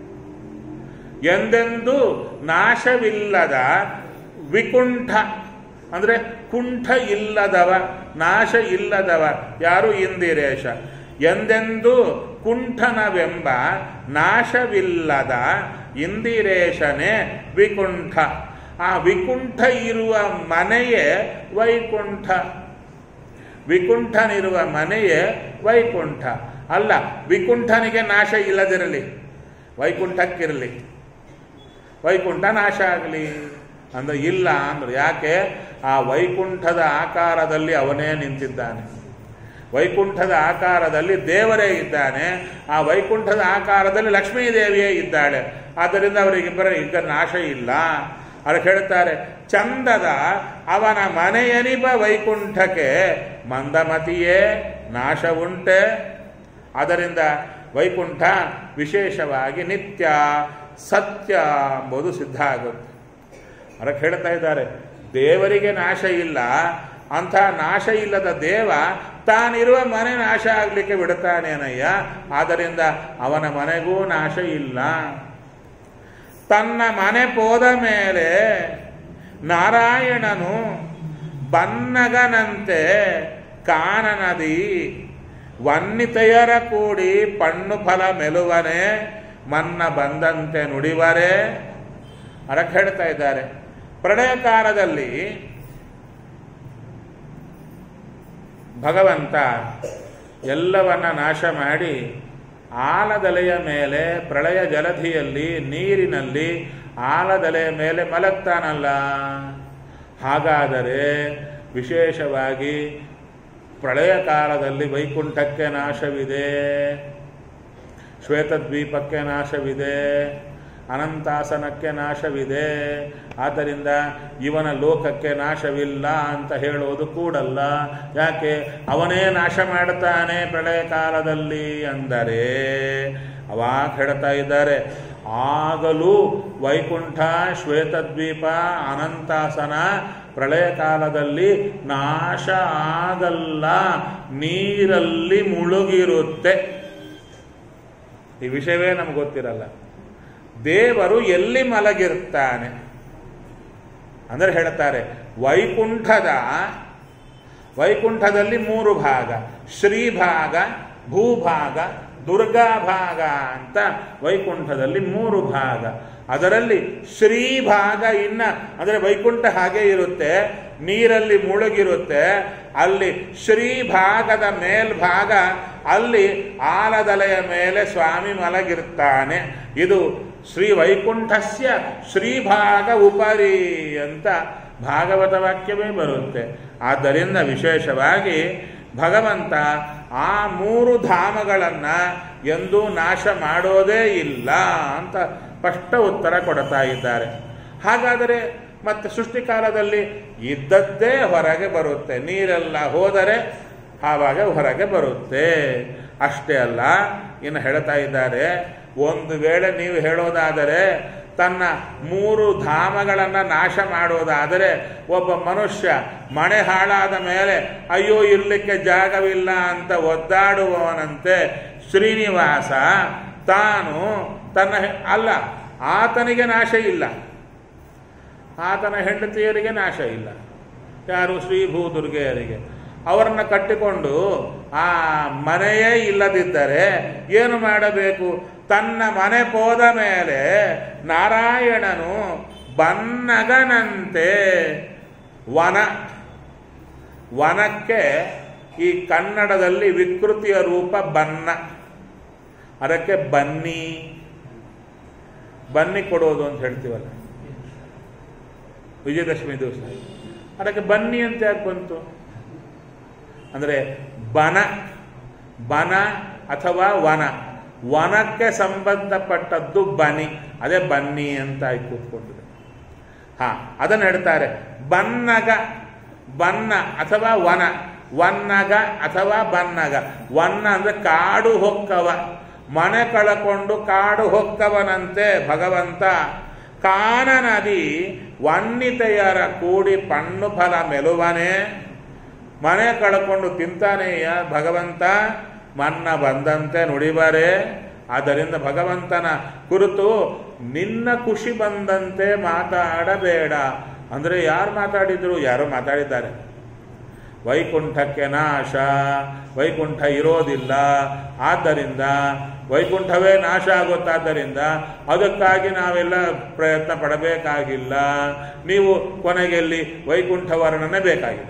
ಎಂದೆಂದು ನಾಶವಿಲ್ಲದ ವಿಕುಂಠ ಅಂದರೆ ಕುಂಠ ಇಲ್ಲದವ ನಾಶ ಇಲ್ಲದವ ಯಾರು ಇಂದಿರೇಶ ಎಂದೆಂದು ಕುಂಠನವೆಂಬ ನಾಶವಿಲ್ಲದ ಇಂದಿರೇಶನೇ ವಿಕುಂಠ ಆ ವಿಕುಂಠ ಇರುವ ಮನೆಯೇ ವೈಕುಂಠ ವಿಕುಂಠನಿರುವ ಮನೆಯೇ ವೈಕುಂಠ ಅಲ್ಲ ವಿಕುಂಠನಿಗೆ ನಾಶ ಇಲ್ಲದಿರಲಿ ವೈಕುಂಠಕ್ಕಿರಲಿ ವೈಕುಂಠ ನಾಶ ಆಗಲಿ ಅಂದ್ರೆ ಇಲ್ಲ ಅಂದ್ರೆ ಯಾಕೆ ಆ ವೈಕುಂಠದ ಆಕಾರದಲ್ಲಿ ಅವನೇ ನಿಂತಿದ್ದಾನೆ ವೈಕುಂಠದ ಆಕಾರದಲ್ಲಿ ದೇವರೇ ಇದ್ದಾನೆ ಆ ವೈಕುಂಠದ ಆಕಾರದಲ್ಲಿ ಲಕ್ಷ್ಮೀ ದೇವಿಯೇ ಇದ್ದಾಳೆ ಆದ್ದರಿಂದ ಅವರಿಗಿಬ್ಬರ ಈಗ ನಾಶ ಇಲ್ಲ ಅದಕ್ಕೆ ಹೇಳ್ತಾರೆ ಚಂದದ ಅವನ ಮನೆಯನಿಬ ವೈಕುಂಠಕ್ಕೆ ಮಂದಮತಿಯೇ ನಾಶ ಉಂಟೆ ಅದರಿಂದ ವೈಕುಂಠ ವಿಶೇಷವಾಗಿ ನಿತ್ಯ ಸತ್ಯ ಎಂಬುದು ಸಿದ್ಧ ಆಗುತ್ತೆ ಅದಕ್ಕೆ ಹೇಳ್ತಾ ಇದ್ದಾರೆ ದೇವರಿಗೆ ನಾಶ ಇಲ್ಲ ಅಂಥ ನಾಶ ಇಲ್ಲದ ದೇವ ತಾನಿರುವ ಮನೆ ನಾಶ ಆಗಲಿಕ್ಕೆ ಬಿಡುತ್ತಾನೇನಯ್ಯ ಆದ್ದರಿಂದ ಅವನ ಮನೆಗೂ ನಾಶ ಇಲ್ಲ ತನ್ನ ಮನೆ ಪೋದ ಮೇಲೆ ನಾರಾಯಣನು ಬನ್ನಗನಂತೆ ಕಾನನದಿ ವನ್ನಿತೆಯರ ಕೂಡಿ ಪಣ್ಣು ಫಲ ಮೆಲುವನೆ ಮನ್ನ ಬಂದಂತೆ ನುಡಿವರೆ ಅದಕ್ಕೆ ಹೇಳ್ತಾ ಇದ್ದಾರೆ ಪ್ರಳಯ ಕಾಲದಲ್ಲಿ ಭಗವಂತ ಎಲ್ಲವನ್ನ ನಾಶ ಮಾಡಿ ಆಲದಲೆಯ ಮೇಲೆ ಪ್ರಳಯ ಜಲಧಿಯಲ್ಲಿ ನೀರಿನಲ್ಲಿ ಆಲದಲೆಯ ಮೇಲೆ ಮಲಗ್ತಾನಲ್ಲ ಹಾಗಾದರೆ ವಿಶೇಷವಾಗಿ ಪ್ರಳಯ ಕಾಲದಲ್ಲಿ ವೈಕುಂಠಕ್ಕೆ ನಾಶವಿದೆ ಶ್ವೇತದ್ವೀಪಕ್ಕೆ ನಾಶವಿದೆ ಅನಂತಾಸನಕ್ಕೆ ನಾಶವಿದೆ ಆದ್ದರಿಂದ ಇವನ ಲೋಕಕ್ಕೆ ನಾಶವಿಲ್ಲ ಅಂತ ಹೇಳೋದು ಕೂಡಲ್ಲ ಯಾಕೆ ಅವನೇ ನಾಶ ಮಾಡ್ತಾನೆ ಪ್ರಳಯ ಕಾಲದಲ್ಲಿ ಅಂದರೆ ಅವಾಗ ಹೇಳ್ತಾ ಇದ್ದಾರೆ ಆಗಲೂ ವೈಕುಂಠ ಶ್ವೇತದ್ವೀಪ ಅನಂತಾಸನ ಪ್ರಳಯ ಕಾಲದಲ್ಲಿ ನಾಶ ಆಗಲ್ಲ ನೀರಲ್ಲಿ ಮುಳುಗಿರುತ್ತೆ ಈ ವಿಷಯವೇ ನಮ್ಗೆ ಗೊತ್ತಿರಲ್ಲ ದೇವರು ಎಲ್ಲಿ ಮಲಗಿರ್ತಾನೆ ಅಂದರೆ ಹೇಳ್ತಾರೆ ವೈಕುಂಠದ ವೈಕುಂಠದಲ್ಲಿ ಮೂರು ಭಾಗ ಶ್ರೀಭಾಗ ಭೂಭಾಗ ದುರ್ಗಾ ಭಾಗ ಅಂತ ವೈಕುಂಠದಲ್ಲಿ ಮೂರು ಭಾಗ ಅದರಲ್ಲಿ ಶ್ರೀಭಾಗ ಇನ್ನ ಅಂದರೆ ವೈಕುಂಠ ಹಾಗೆ ಇರುತ್ತೆ ನೀರಲ್ಲಿ ಮುಳುಗಿರುತ್ತೆ ಅಲ್ಲಿ ಶ್ರೀಭಾಗದ ಮೇಲ್ಭಾಗ ಅಲ್ಲಿ ಆಲದಲೆಯ ಮೇಲೆ ಸ್ವಾಮಿ ಮಲಗಿರ್ತಾನೆ ಇದು ಶ್ರೀ ವೈಕುಂಠಸ್ಯ ಶ್ರೀಭಾಗ ಉಪರಿ ಅಂತ ಭಾಗವತ ವಾಕ್ಯವೇ ಬರುತ್ತೆ ಆದ್ದರಿಂದ ವಿಶೇಷವಾಗಿ ಭಗವಂತ ಆ ಮೂರು ಧಾಮಗಳನ್ನು ಎಂದೂ ನಾಶ ಮಾಡೋದೇ ಇಲ್ಲ ಅಂತ ಸ್ಪಷ್ಟ ಉತ್ತರ ಕೊಡ್ತಾ ಇದ್ದಾರೆ ಹಾಗಾದರೆ ಮತ್ತೆ ಸೃಷ್ಟಿಕಾಲದಲ್ಲಿ ಇದ್ದದ್ದೇ ಹೊರಗೆ ಬರುತ್ತೆ ನೀರೆಲ್ಲ ಹೋದರೆ ಆವಾಗ ಹೊರಗೆ ಬರುತ್ತೆ ಅಷ್ಟೇ ಅಲ್ಲ ಇನ್ನು ಹೇಳ್ತಾ ಇದ್ದಾರೆ ಒಂದು ವೇಳೆ ನೀವು ಹೇಳೋದಾದರೆ ತನ್ನ ಮೂರು ಧಾಮಗಳನ್ನು ನಾಶ ಮಾಡೋದಾದರೆ ಒಬ್ಬ ಮನುಷ್ಯ ಮನೆ ಹಾಳಾದ ಮೇಲೆ ಅಯ್ಯೋ ಇರ್ಲಿಕ್ಕೆ ಜಾಗವಿಲ್ಲ ಅಂತ ಒದ್ದಾಡುವವನಂತೆ ಶ್ರೀನಿವಾಸ ತಾನು ತನ್ನ ಅಲ್ಲ ಆತನಿಗೆ ನಾಶ ಇಲ್ಲ ಆತನ ಹೆಂಡತಿಯರಿಗೆ ನಾಶ ಇಲ್ಲ ಯಾರು ಶ್ರೀ ಭೂದುರ್ಗೆಯರಿಗೆ ಅವರನ್ನ ಕಟ್ಟಿಕೊಂಡು ಆ ಮನೆಯೇ ಇಲ್ಲದಿದ್ದರೆ ಏನು ಮಾಡಬೇಕು ತನ್ನ ಮನೆ ಪೋದ ಮೇಲೆ ನಾರಾಯಣನು ಬನ್ನಗನಂತೆ ವನ ವನಕ್ಕೆ ಈ ಕನ್ನಡದಲ್ಲಿ ವಿಕೃತಿಯ ರೂಪ ಬನ್ನ ಅದಕ್ಕೆ ಬನ್ನಿ ಬನ್ನಿ ಕೊಡೋದು ಅಂತ ಹೇಳ್ತೀವಲ್ಲ ವಿಜಯದಶಮಿ ದಿವಸ ಅದಕ್ಕೆ ಬನ್ನಿ ಅಂತ ಯಾಕೆ ಬಂತು ಅಂದರೆ ಬನ ಬನ ಅಥವಾ ವನ ವನಕ್ಕೆ ಸಂಬಂಧಪಟ್ಟದ್ದು ಬನಿ ಅದೇ ಬನ್ನಿ ಅಂತ ಆಯ್ತು ಕೂತ್ಕೊಂಡಿದೆ ಹಾ ಅದನ್ನು ಹೇಳ್ತಾರೆ ಬನ್ನಗ ಬನ್ನ ಅಥವಾ ವನ ವನ್ನಗ ಅಥವಾ ಬನ್ನಗ ವನ್ನ ಅಂದ್ರೆ ಕಾಡು ಹೊಕ್ಕವ ಮನೆ ಕಳಕೊಂಡು ಕಾಡು ಹೊಕ್ಕವನಂತೆ ಭಗವಂತ ಕಾನನದಿ ವನ್ನಿತೆಯರ ಕೂಡಿ ಪಣ್ಣು ಫಲ ಮೆಲುವನೆ ಮನೆ ಕಳ್ಕೊಂಡು ತಿಂತಾನೆಯ ಭಗವಂತ ಮನ್ನ ಬಂದಂತೆ ನುಡಿಬರೆ ಆದ್ದರಿಂದ ಭಗವಂತನ ಕುರಿತು ನಿನ್ನ ಖುಷಿ ಬಂದಂತೆ ಮಾತಾಡಬೇಡ ಅಂದರೆ ಯಾರು ಮಾತಾಡಿದ್ರು ಯಾರೋ ಮಾತಾಡಿದ್ದಾರೆ ವೈಕುಂಠಕ್ಕೆ ನಾಶ ವೈಕುಂಠ ಇರೋದಿಲ್ಲ ಆದ್ದರಿಂದ ವೈಕುಂಠವೇ ನಾಶ ಆಗುತ್ತಾದ್ದರಿಂದ ಅದಕ್ಕಾಗಿ ನಾವೆಲ್ಲ ಪ್ರಯತ್ನ ಪಡಬೇಕಾಗಿಲ್ಲ ನೀವು ಕೊನೆಗೆಲ್ಲಿ ವೈಕುಂಠ ವರ್ಣನೆ ಬೇಕಾಗಿದೆ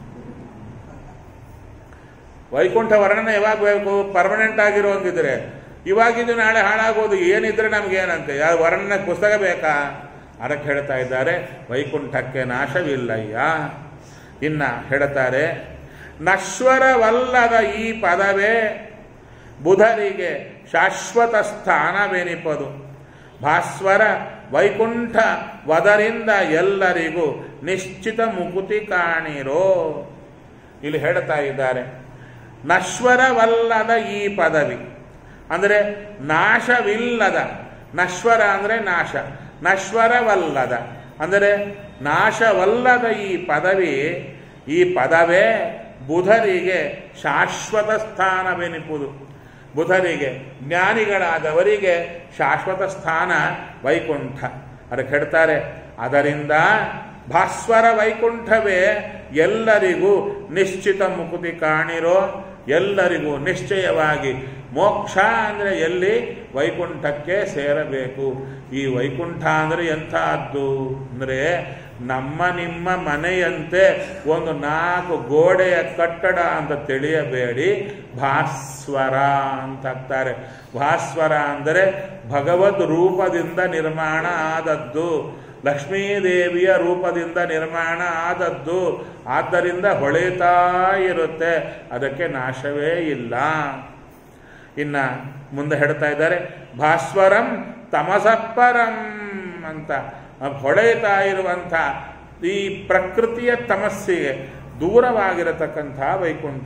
ವೈಕುಂಠ ವರ್ಣನೆ ಯಾವಾಗ ಬೇಕು ಪರ್ಮನೆಂಟ್ ಆಗಿರೋಂಗಿದ್ರೆ ಇವಾಗಿದ್ದು ನಾಳೆ ಹಾಳಾಗೋದು ಏನಿದ್ರೆ ನಮ್ಗೇನಂತೆ ಯಾವ ವರ್ಣನೆ ಪುಸ್ತಕ ಬೇಕಾ ಅದಕ್ಕೆ ಹೇಳ್ತಾ ಇದ್ದಾರೆ ವೈಕುಂಠಕ್ಕೆ ನಾಶವಿಲ್ಲಯ್ಯ ಇನ್ನ ಹೇಳ್ತಾರೆ ನಶ್ವರವಲ್ಲದ ಈ ಪದವೇ ಬುಧರಿಗೆ ಶಾಶ್ವತ ಸ್ಥಾನವೆನಿಪದು ಭಾಸ್ವರ ವೈಕುಂಠ ವದರಿಂದ ಎಲ್ಲರಿಗೂ ನಿಶ್ಚಿತ ಮುಕುತಿ ಕಾಣಿರೋ ಇಲ್ಲಿ ಹೇಳ್ತಾ ಇದ್ದಾರೆ ನಶ್ವರವಲ್ಲದ ಈ ಪದವಿ ಅಂದರೆ ನಾಶವಿಲ್ಲದ ನಶ್ವರ ಅಂದರೆ ನಾಶ ನಶ್ವರವಲ್ಲದ ಅಂದರೆ ನಾಶವಲ್ಲದ ಈ ಪದವಿ ಈ ಪದವೇ ಬುಧರಿಗೆ ಶಾಶ್ವತ ಸ್ಥಾನವೆನಿಪುದು ಬುಧರಿಗೆ ಜ್ಞಾನಿಗಳಾದವರಿಗೆ ಶಾಶ್ವತ ಸ್ಥಾನ ವೈಕುಂಠ ಅದಕ್ಕೆ ಹೇಳ್ತಾರೆ ಅದರಿಂದ ಭಾಸ್ವರ ವೈಕುಂಠವೇ ಎಲ್ಲರಿಗೂ ನಿಶ್ಚಿತ ಮುಕುತಿ ಕಾಣಿರೋ ಎಲ್ಲರಿಗೂ ನಿಶ್ಚಯವಾಗಿ ಮೋಕ್ಷ ಅಂದರೆ ಎಲ್ಲಿ ವೈಕುಂಠಕ್ಕೆ ಸೇರಬೇಕು ಈ ವೈಕುಂಠ ಅಂದರೆ ಎಂಥದ್ದು ಅಂದರೆ ನಮ್ಮ ನಿಮ್ಮ ಮನೆಯಂತೆ ಒಂದು ನಾಲ್ಕು ಗೋಡೆಯ ಕಟ್ಟಡ ಅಂತ ತಿಳಿಯಬೇಡಿ ಭಾಸ್ವರ ಅಂತ ಹಾಕ್ತಾರೆ ಭಾಸ್ವರ ಅಂದರೆ ಭಗವದ್ ರೂಪದಿಂದ ನಿರ್ಮಾಣ ಆದದ್ದು ಲಕ್ಷ್ಮೀದೇವಿಯ ರೂಪದಿಂದ ನಿರ್ಮಾಣ ಆದದ್ದು ಆದ್ದರಿಂದ ಹೊಳೆತಾ ಇರುತ್ತೆ ಅದಕ್ಕೆ ನಾಶವೇ ಇಲ್ಲ ಇನ್ನ ಮುಂದೆ ಹೇಳ್ತಾ ಇದ್ದಾರೆ ಭಾಸ್ವರಂ ತಮಸಪ್ಪರಂ ಅಂತ ಹೊಳೆಯುತ್ತಾ ಇರುವಂಥ ಈ ಪ್ರಕೃತಿಯ ತಮಸ್ಸಿಗೆ ದೂರವಾಗಿರತಕ್ಕಂಥ ವೈಕುಂಠ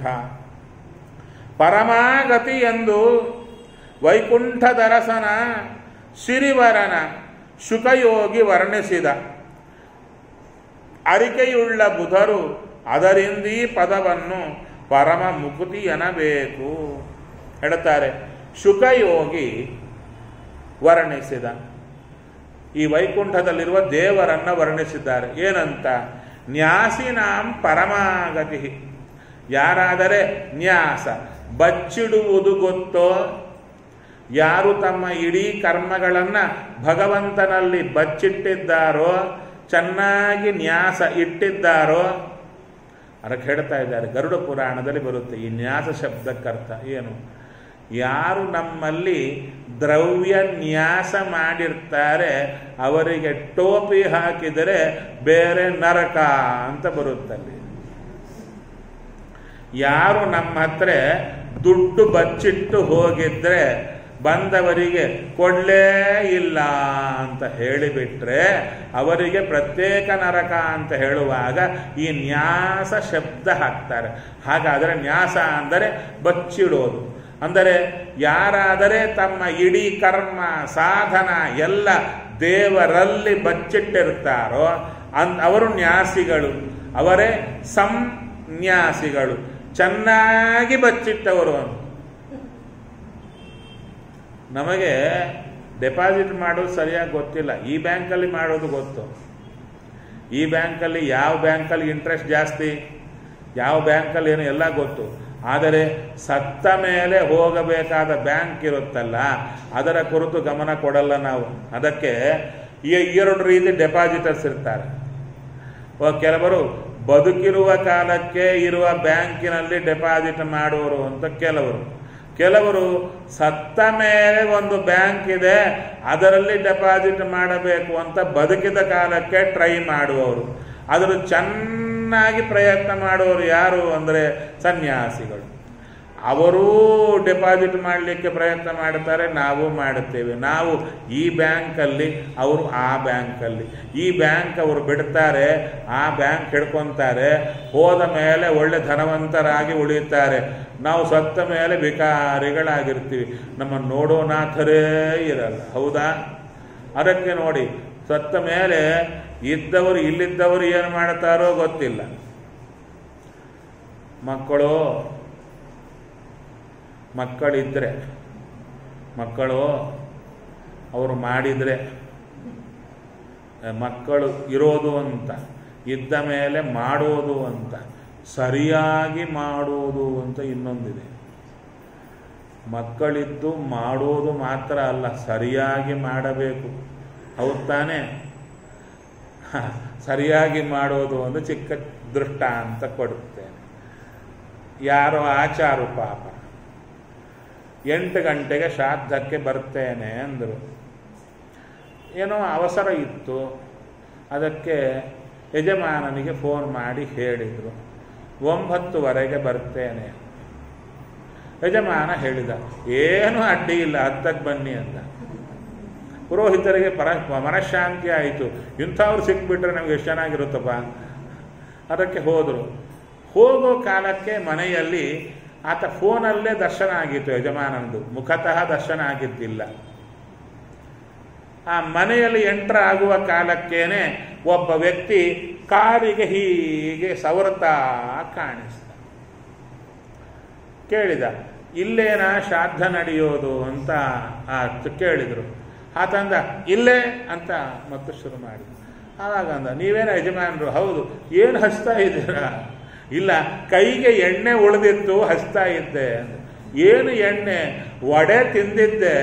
ಪರಮಾಗತಿ ಎಂದು ವೈಕುಂಠ ದರಸನ ಸಿರಿವರನ ಶುಕಯೋಗಿ ವರ್ಣಿಸಿದ ಅರಿಕೆಯುಳ್ಳ ಬುಧರು ಅದರಿಂದೀ ಪದವನ್ನು ಪರಮ ಮುಕುತಿ ಎನಬೇಕು ಹೇಳ್ತಾರೆ ಶುಕಯೋಗಿ ವರ್ಣಿಸಿದ ಈ ವೈಕುಂಠದಲ್ಲಿರುವ ದೇವರನ್ನ ವರ್ಣಿಸಿದ್ದಾರೆ ಏನಂತ ನ್ಯಾಸಿನಾಂ ಪರಮಾಗತಿ ಯಾರಾದರೆ ನ್ಯಾಸ ಬಚ್ಚಿಡುವುದು ಗೊತ್ತೋ ಯಾರು ತಮ್ಮ ಇಡೀ ಕರ್ಮಗಳನ್ನ ಭಗವಂತನಲ್ಲಿ ಬಚ್ಚಿಟ್ಟಿದ್ದಾರೋ ಚೆನ್ನಾಗಿ ನ್ಯಾಸ ಇಟ್ಟಿದ್ದಾರೋ ಅದಕ್ಕೆ ಹೇಳ್ತಾ ಇದ್ದಾರೆ ಗರುಡ ಪುರಾಣದಲ್ಲಿ ಬರುತ್ತೆ ಈ ನ್ಯಾಸ ಶಬ್ದಕ್ಕರ್ಥ ಏನು ಯಾರು ನಮ್ಮಲ್ಲಿ ದ್ರವ್ಯ ನ್ಯಾಸ ಮಾಡಿರ್ತಾರೆ ಅವರಿಗೆ ಟೋಪಿ ಹಾಕಿದರೆ ಬೇರೆ ನರಕ ಅಂತ ಬರುತ್ತಲ್ಲಿ ಯಾರು ನಮ್ಮ ಹತ್ರ ದುಡ್ಡು ಬಚ್ಚಿಟ್ಟು ಹೋಗಿದ್ರೆ ಬಂದವರಿಗೆ ಕೊಡ್ಲೇ ಇಲ್ಲ ಅಂತ ಹೇಳಿಬಿಟ್ರೆ ಅವರಿಗೆ ಪ್ರತ್ಯೇಕ ನರಕ ಅಂತ ಹೇಳುವಾಗ ಈ ನ್ಯಾಸ ಶಬ್ದ ಹಾಕ್ತಾರೆ ಹಾಗಾದರೆ ನ್ಯಾಸ ಅಂದರೆ ಬಚ್ಚಿಡೋದು ಅಂದರೆ ಯಾರಾದರೆ ತಮ್ಮ ಇಡೀ ಕರ್ಮ ಸಾಧನ ಎಲ್ಲ ದೇವರಲ್ಲಿ ಬಚ್ಚಿಟ್ಟಿರ್ತಾರೋ ಅನ್ ಅವರು ನ್ಯಾಸಿಗಳು ಅವರೇ ಸಂನ್ಯಾಸಿಗಳು ಚೆನ್ನಾಗಿ ಬಚ್ಚಿಟ್ಟವರು ಅಂತ ನಮಗೆ ಡೆಪಾಸಿಟ್ ಮಾಡೋದು ಸರಿಯಾಗಿ ಗೊತ್ತಿಲ್ಲ ಈ ಬ್ಯಾಂಕಲ್ಲಿ ಮಾಡೋದು ಗೊತ್ತು ಈ ಬ್ಯಾಂಕಲ್ಲಿ ಯಾವ ಬ್ಯಾಂಕಲ್ಲಿ ಇಂಟ್ರೆಸ್ಟ್ ಜಾಸ್ತಿ ಯಾವ ಬ್ಯಾಂಕಲ್ಲಿ ಏನು ಎಲ್ಲ ಗೊತ್ತು ಆದರೆ ಸತ್ತ ಮೇಲೆ ಹೋಗಬೇಕಾದ ಬ್ಯಾಂಕ್ ಇರುತ್ತಲ್ಲ ಅದರ ಕುರಿತು ಗಮನ ಕೊಡಲ್ಲ ನಾವು ಅದಕ್ಕೆ ಈ ಎರಡು ರೀತಿ ಡೆಪಾಸಿಟರ್ಸ್ ಇರ್ತಾರೆ ಕೆಲವರು ಬದುಕಿರುವ ಕಾಲಕ್ಕೆ ಇರುವ ಬ್ಯಾಂಕಿನಲ್ಲಿ ಡೆಪಾಸಿಟ್ ಮಾಡುವರು ಅಂತ ಕೆಲವರು ಕೆಲವರು ಸತ್ತ ಮೇಲೆ ಒಂದು ಬ್ಯಾಂಕ್ ಇದೆ ಅದರಲ್ಲಿ ಡೆಪಾಸಿಟ್ ಮಾಡಬೇಕು ಅಂತ ಬದುಕಿದ ಕಾಲಕ್ಕೆ ಟ್ರೈ ಮಾಡುವವರು ಅದರ ಚೆನ್ನಾಗಿ ಪ್ರಯತ್ನ ಮಾಡುವವರು ಯಾರು ಅಂದರೆ ಸನ್ಯಾಸಿಗಳು ಅವರೂ ಡೆಪಾಸಿಟ್ ಮಾಡಲಿಕ್ಕೆ ಪ್ರಯತ್ನ ಮಾಡ್ತಾರೆ ನಾವು ಮಾಡುತ್ತೇವೆ ನಾವು ಈ ಬ್ಯಾಂಕಲ್ಲಿ ಅವರು ಆ ಬ್ಯಾಂಕಲ್ಲಿ ಈ ಬ್ಯಾಂಕ್ ಅವರು ಬಿಡ್ತಾರೆ ಆ ಬ್ಯಾಂಕ್ ಹಿಡ್ಕೊತಾರೆ ಹೋದ ಮೇಲೆ ಒಳ್ಳೆ ಧನವಂತರಾಗಿ ಉಳಿಯುತ್ತಾರೆ ನಾವು ಸತ್ತ ಮೇಲೆ ವಿಕಾರಿಗಳಾಗಿರ್ತೀವಿ ನಮ್ಮ ನೋಡೋನಾಥರೇ ಇರಲ್ಲ ಹೌದಾ ಅದಕ್ಕೆ ನೋಡಿ ಸತ್ತ ಮೇಲೆ ಇದ್ದವರು ಇಲ್ಲಿದ್ದವರು ಏನು ಮಾಡ್ತಾರೋ ಗೊತ್ತಿಲ್ಲ ಮಕ್ಕಳು ಮಕ್ಕಳಿದ್ರೆ ಮಕ್ಕಳು ಅವರು ಮಾಡಿದರೆ ಮಕ್ಕಳು ಇರೋದು ಅಂತ ಇದ್ದ ಮೇಲೆ ಮಾಡೋದು ಅಂತ ಸರಿಯಾಗಿ ಮಾಡೋದು ಅಂತ ಇನ್ನೊಂದಿದೆ ಮಕ್ಕಳಿದ್ದು ಮಾಡೋದು ಮಾತ್ರ ಅಲ್ಲ ಸರಿಯಾಗಿ ಮಾಡಬೇಕು ಹೌದು ತಾನೇ ಸರಿಯಾಗಿ ಮಾಡೋದು ಒಂದು ಚಿಕ್ಕ ದೃಷ್ಟ ಅಂತ ಕೊಡುತ್ತೇನೆ ಯಾರೋ ಆಚಾರು ಪಾಪ ಎಂಟು ಗಂಟೆಗೆ ಶ್ರಾದ್ದಕ್ಕೆ ಬರ್ತೇನೆ ಅಂದರು ಏನೋ ಅವಸರ ಇತ್ತು ಅದಕ್ಕೆ ಯಜಮಾನನಿಗೆ ಫೋನ್ ಮಾಡಿ ಹೇಳಿದರು ಒಂಬತ್ತುವರೆಗೆ ಬರ್ತೇನೆ ಯಜಮಾನ ಹೇಳಿದ ಏನು ಅಡ್ಡಿ ಇಲ್ಲ ಹತ್ತಕ್ಕೆ ಬನ್ನಿ ಅಂತ ಪುರೋಹಿತರಿಗೆ ಪರ ಮನಃಶಾಂತಿ ಆಯಿತು ಇಂಥವ್ರು ಸಿಕ್ಬಿಟ್ರೆ ನಮ್ಗೆ ಎಷ್ಟು ಚೆನ್ನಾಗಿರುತ್ತಪ್ಪ ಅದಕ್ಕೆ ಹೋದರು ಹೋಗೋ ಕಾಲಕ್ಕೆ ಮನೆಯಲ್ಲಿ ಆತ ಫೋನಲ್ಲೇ ದರ್ಶನ ಆಗಿತ್ತು ಯಜಮಾನಂದು ಮುಖತಃ ದರ್ಶನ ಆಗಿದ್ದಿಲ್ಲ ಆ ಮನೆಯಲ್ಲಿ ಎಂಟ್ರ್ ಆಗುವ ಕಾಲಕ್ಕೇನೆ ಒಬ್ಬ ವ್ಯಕ್ತಿ ಕಾಲಿಗೆ ಹೀಗೆ ಸವರತಾ ಕಾಣಿಸ್ತ ಕೇಳಿದ ಇಲ್ಲೇನಾ ಶ್ರಾದ್ದ ನಡೆಯೋದು ಅಂತ ಆ ಕೇಳಿದರು ಆತಂದ ಇಲ್ಲೇ ಅಂತ ಮತ್ತೆ ಶುರು ಮಾಡಿದ ಆವಾಗ ಅಂದ ನೀವೇನ ಯಜಮಾನರು ಹೌದು ಏನು ಹಚ್ತಾ ಇದ್ದೀರಾ ಇಲ್ಲ ಕೈಗೆ ಎಣ್ಣೆ ಉಳಿದಿತ್ತು ಹಚ್ತಾ ಇದ್ದೆ ಅಂದ. ಏನು ಎಣ್ಣೆ ವಡೆ ತಿಂದಿದ್ದೆ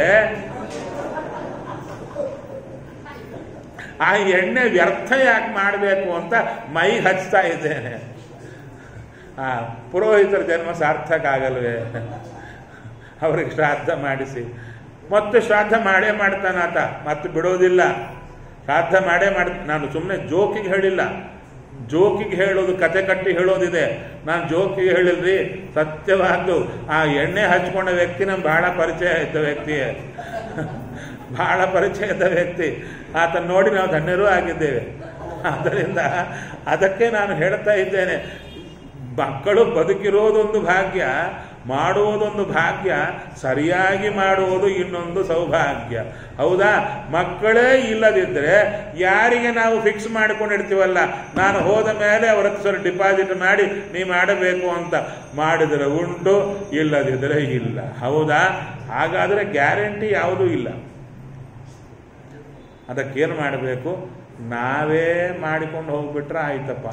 ಆ ಎಣ್ಣೆ ವ್ಯರ್ಥ ಯಾಕೆ ಮಾಡಬೇಕು ಅಂತ ಮೈ ಹಚ್ತಾ ಇದ್ದೇನೆ ಆ ಪುರೋಹಿತರ ಜನ್ಮ ಸಾರ್ಥಕ ಆಗಲ್ವೇ ಅವ್ರಿಗೆ ಶ್ರಾದ್ದ ಮಾಡಿಸಿ ಮತ್ತೆ ಶ್ರಾದ್ದ ಮಾಡೇ ಮಾಡ್ತಾನಾತ ಮತ್ತೆ ಬಿಡೋದಿಲ್ಲ ಶ್ರಾದ್ದ ಮಾಡೇ ಮಾಡ್ ನಾನು ಸುಮ್ಮನೆ ಜೋಕಿಗೆ ಹೇಳಿಲ್ಲ ಜೋಕಿಗೆ ಹೇಳೋದು ಕತೆ ಕಟ್ಟಿ ಹೇಳೋದಿದೆ ನಾನು ಜೋಕಿಗೆ ಹೇಳಿಲ್ರಿ ಸತ್ಯವಾದ್ದು ಆ ಎಣ್ಣೆ ಹಚ್ಕೊಂಡ ವ್ಯಕ್ತಿ ನಮ್ಗೆ ಬಹಳ ಪರಿಚಯ ಇದ್ದ ವ್ಯಕ್ತಿ ಬಹಳ ಪರಿಚಯದ ವ್ಯಕ್ತಿ ಆತ ನೋಡಿ ನಾವು ಧನ್ಯರೂ ಆಗಿದ್ದೇವೆ ಆದ್ದರಿಂದ ಅದಕ್ಕೆ ನಾನು ಹೇಳ್ತಾ ಇದ್ದೇನೆ ಮಕ್ಕಳು ಬದುಕಿರೋದೊಂದು ಭಾಗ್ಯ ಮಾಡುವುದೊಂದು ಭಾಗ್ಯ ಸರಿಯಾಗಿ ಮಾಡುವುದು ಇನ್ನೊಂದು ಸೌಭಾಗ್ಯ ಹೌದಾ ಮಕ್ಕಳೇ ಇಲ್ಲದಿದ್ದರೆ ಯಾರಿಗೆ ನಾವು ಫಿಕ್ಸ್ ಮಾಡಿಕೊಂಡಿರ್ತೀವಲ್ಲ ನಾನು ಹೋದ ಮೇಲೆ ಅವರ ಹತ್ರ ಸ್ವಲ್ಪ ಡಿಪಾಸಿಟ್ ಮಾಡಿ ನೀ ಮಾಡಬೇಕು ಅಂತ ಮಾಡಿದರೆ ಉಂಟು ಇಲ್ಲದಿದ್ದರೆ ಇಲ್ಲ ಹೌದಾ ಹಾಗಾದರೆ ಗ್ಯಾರಂಟಿ ಯಾವುದೂ ಇಲ್ಲ ಅದಕ್ಕೇನು ಮಾಡಬೇಕು ನಾವೇ ಮಾಡಿಕೊಂಡು ಹೋಗ್ಬಿಟ್ರೆ ಆಯ್ತಪ್ಪ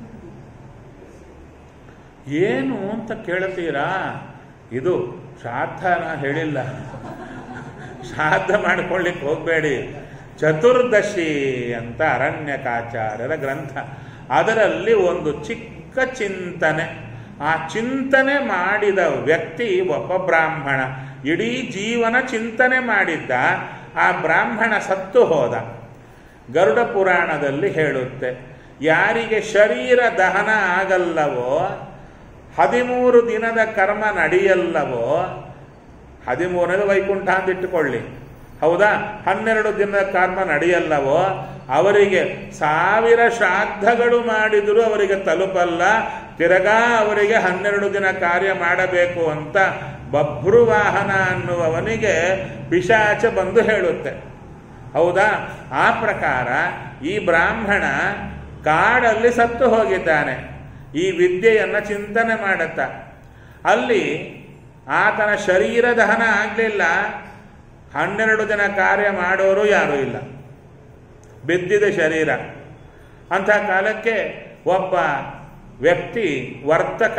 ಏನು ಅಂತ ಕೇಳ್ತೀರಾ ಇದು ಶ್ರಾದ್ದ ನಾ ಹೇಳಿಲ್ಲ ಶ್ರಾದ್ದ ಮಾಡ್ಕೊಳ್ಳಿಕ್ಕೆ ಹೋಗಬೇಡಿ ಚತುರ್ದಶಿ ಅಂತ ಅರಣ್ಯಕಾಚಾರ್ಯರ ಗ್ರಂಥ ಅದರಲ್ಲಿ ಒಂದು ಚಿಕ್ಕ ಚಿಂತನೆ ಆ ಚಿಂತನೆ ಮಾಡಿದ ವ್ಯಕ್ತಿ ಒಬ್ಬ ಬ್ರಾಹ್ಮಣ ಇಡೀ ಜೀವನ ಚಿಂತನೆ ಮಾಡಿದ್ದ ಆ ಬ್ರಾಹ್ಮಣ ಸತ್ತು ಹೋದ ಗರುಡ ಪುರಾಣದಲ್ಲಿ ಹೇಳುತ್ತೆ ಯಾರಿಗೆ ಶರೀರ ದಹನ ಆಗಲ್ಲವೋ ಹದಿಮೂರು ದಿನದ ಕರ್ಮ ನಡೆಯಲ್ಲವೋ ಹದಿಮೂರನೇದು ವೈಕುಂಠ ಅಂತ ಇಟ್ಟುಕೊಳ್ಳಿ ಹೌದಾ ಹನ್ನೆರಡು ದಿನದ ಕರ್ಮ ನಡೆಯಲ್ಲವೋ ಅವರಿಗೆ ಸಾವಿರ ಶ್ರಾದ್ದಗಳು ಮಾಡಿದರೂ ಅವರಿಗೆ ತಲುಪಲ್ಲ ತಿರಗಾ ಅವರಿಗೆ ಹನ್ನೆರಡು ದಿನ ಕಾರ್ಯ ಮಾಡಬೇಕು ಅಂತ ಬಭ್ರುವಾಹನ ಅನ್ನುವವನಿಗೆ ಪಿಶಾಚ ಬಂದು ಹೇಳುತ್ತೆ ಹೌದಾ ಆ ಪ್ರಕಾರ ಈ ಬ್ರಾಹ್ಮಣ ಕಾಡಲ್ಲಿ ಸತ್ತು ಹೋಗಿದ್ದಾನೆ ಈ ವಿದ್ಯೆಯನ್ನು ಚಿಂತನೆ ಮಾಡುತ್ತ ಅಲ್ಲಿ ಆತನ ಶರೀರ ದಹನ ಆಗಲಿಲ್ಲ ಹನ್ನೆರಡು ದಿನ ಕಾರ್ಯ ಮಾಡೋರು ಯಾರೂ ಇಲ್ಲ ಬಿದ್ದಿದೆ ಶರೀರ ಅಂಥ ಕಾಲಕ್ಕೆ ಒಬ್ಬ ವ್ಯಕ್ತಿ ವರ್ತಕ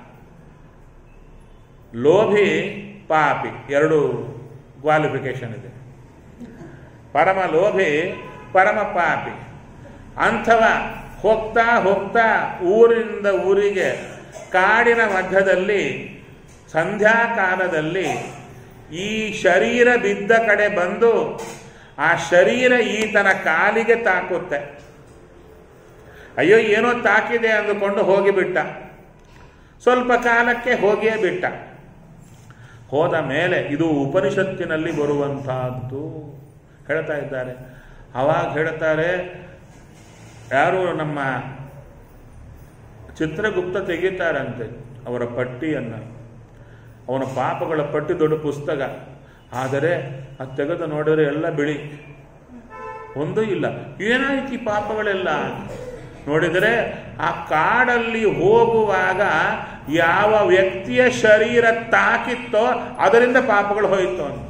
ಲೋಭಿ ಪಾಪಿ ಎರಡು ಕ್ವಾಲಿಫಿಕೇಶನ್ ಇದೆ ಪರಮ ಲೋಭಿ ಪರಮ ಪಾಪಿ ಅಂಥವ ಹೋಗ್ತಾ ಹೋಗ್ತಾ ಊರಿಂದ ಊರಿಗೆ ಕಾಡಿನ ಮಧ್ಯದಲ್ಲಿ ಸಂಧ್ಯಾಕಾಲದಲ್ಲಿ ಈ ಶರೀರ ಬಿದ್ದ ಕಡೆ ಬಂದು ಆ ಶರೀರ ಈತನ ಕಾಲಿಗೆ ತಾಕುತ್ತೆ ಅಯ್ಯೋ ಏನೋ ತಾಕಿದೆ ಅಂದುಕೊಂಡು ಹೋಗಿಬಿಟ್ಟ ಸ್ವಲ್ಪ ಕಾಲಕ್ಕೆ ಹೋಗಿಯೇ ಬಿಟ್ಟ ಹೋದ ಮೇಲೆ ಇದು ಉಪನಿಷತ್ತಿನಲ್ಲಿ ಬರುವಂತಹದ್ದು ಹೇಳ್ತಾ ಇದ್ದಾರೆ ಅವಾಗ ಹೇಳ್ತಾರೆ ಯಾರು ನಮ್ಮ ಚಿತ್ರಗುಪ್ತ ತೆಗಿತಾರಂತೆ ಅವರ ಪಟ್ಟಿಯನ್ನು ಅವನ ಪಾಪಗಳ ಪಟ್ಟಿ ದೊಡ್ಡ ಪುಸ್ತಕ ಆದರೆ ಅದು ತೆಗೆದು ನೋಡಿದ್ರೆ ಎಲ್ಲ ಬಿಳಿ ಒಂದೂ ಇಲ್ಲ ಏನಾಯ್ತು ಈ ಪಾಪಗಳೆಲ್ಲ ನೋಡಿದರೆ ಆ ಕಾಡಲ್ಲಿ ಹೋಗುವಾಗ ಯಾವ ವ್ಯಕ್ತಿಯ ಶರೀರ ತಾಕಿತ್ತೋ ಅದರಿಂದ ಪಾಪಗಳು ಹೋಯಿತು ಅಂತ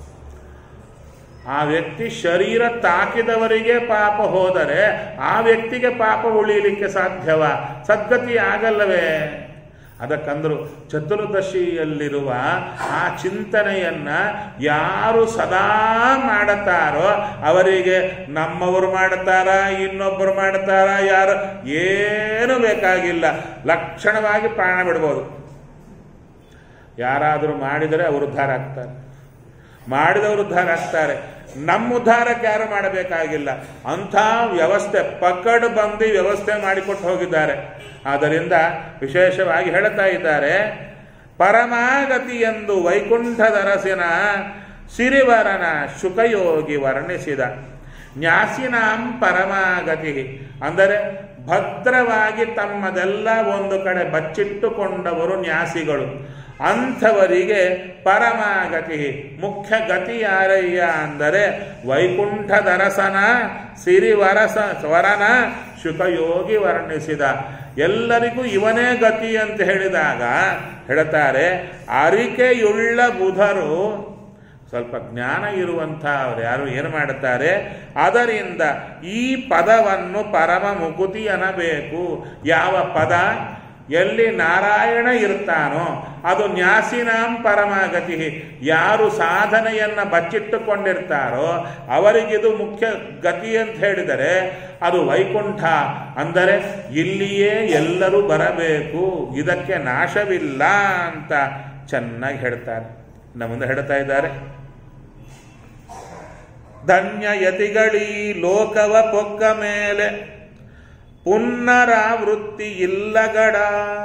ಆ ವ್ಯಕ್ತಿ ಶರೀರ ತಾಕಿದವರಿಗೆ ಪಾಪ ಹೋದರೆ ಆ ವ್ಯಕ್ತಿಗೆ ಪಾಪ ಉಳಿಯಲಿಕ್ಕೆ ಸಾಧ್ಯವ ಸದ್ಗತಿ ಆಗಲ್ಲವೇ ಅದಕ್ಕಂದ್ರು ಚತುರ್ದಶಿಯಲ್ಲಿರುವ ಆ ಚಿಂತನೆಯನ್ನ ಯಾರು ಸದಾ ಮಾಡುತ್ತಾರೋ ಅವರಿಗೆ ನಮ್ಮವರು ಮಾಡುತ್ತಾರ ಇನ್ನೊಬ್ಬರು ಮಾಡುತ್ತಾರ ಯಾರು ಏನು ಬೇಕಾಗಿಲ್ಲ ಲಕ್ಷಣವಾಗಿ ಪ್ರಾಣ ಬಿಡ್ಬೋದು ಯಾರಾದರೂ ಮಾಡಿದರೆ ಅವರು ಉದ್ಧಾರ ಆಗ್ತಾರೆ ಮಾಡಿದವರು ಉದ್ಧಾರ ಆಗ್ತಾರೆ ನಮ್ಮ ಉದ್ಧಾರಕ್ಕೆ ಯಾರು ಮಾಡಬೇಕಾಗಿಲ್ಲ ಅಂಥ ವ್ಯವಸ್ಥೆ ಪಕಡ್ ಬಂದು ವ್ಯವಸ್ಥೆ ಮಾಡಿಕೊಟ್ಟು ಹೋಗಿದ್ದಾರೆ ಆದ್ದರಿಂದ ವಿಶೇಷವಾಗಿ ಹೇಳ್ತಾ ಇದ್ದಾರೆ ಪರಮಾಗತಿ ಎಂದು ವೈಕುಂಠದರಸಿನ ಸಿರಿವರನ ಶುಕಯೋಗಿ ವರ್ಣಿಸಿದ ನ್ಯಾಸಿನಾಂ ಪರಮಾಗತಿ ಅಂದರೆ ಭದ್ರವಾಗಿ ತಮ್ಮದೆಲ್ಲ ಒಂದು ಕಡೆ ಬಚ್ಚಿಟ್ಟುಕೊಂಡವರು ನ್ಯಾಸಿಗಳು ಅಂಥವರಿಗೆ ಪರಮಾಗತಿ ಮುಖ್ಯ ಗತಿ ಯಾರಯ್ಯ ಅಂದರೆ ವೈಕುಂಠದರಸನ ಸಿರಿವರಸ ವರನ ಶುಕಯೋಗಿ ವರ್ಣಿಸಿದ ಎಲ್ಲರಿಗೂ ಇವನೇ ಗತಿ ಅಂತ ಹೇಳಿದಾಗ ಹೇಳ್ತಾರೆ ಅರಿಕೆಯುಳ್ಳ ಬುಧರು ಸ್ವಲ್ಪ ಜ್ಞಾನ ಇರುವಂಥ ಅವ್ರು ಯಾರು ಏನು ಮಾಡುತ್ತಾರೆ ಅದರಿಂದ ಈ ಪದವನ್ನು ಪರಮ ಮುಕುತಿ ಅನ್ನಬೇಕು ಯಾವ ಪದ ಎಲ್ಲಿ ನಾರಾಯಣ ಇರ್ತಾನೋ ಅದು ನ್ಯಾಸಿನಾಂ ಪರಮಾಗತಿ ಯಾರು ಸಾಧನೆಯನ್ನ ಬಚ್ಚಿಟ್ಟುಕೊಂಡಿರ್ತಾರೋ ಅವರಿಗಿದು ಮುಖ್ಯ ಗತಿ ಅಂತ ಹೇಳಿದರೆ ಅದು ವೈಕುಂಠ ಅಂದರೆ ಇಲ್ಲಿಯೇ ಎಲ್ಲರೂ ಬರಬೇಕು ಇದಕ್ಕೆ ನಾಶವಿಲ್ಲ ಅಂತ ಚೆನ್ನಾಗಿ ಹೇಳ್ತಾರೆ ನಮ್ಮ ಮುಂದೆ ಹೇಳ್ತಾ ಇದ್ದಾರೆ ಧನ್ಯ ಯತಿಗಳೀ ಲೋಕವ ಪೊಕ್ಕ ಮೇಲೆ ಪುನರಾವೃತ್ತಿ ಇಲ್ಲಗಡ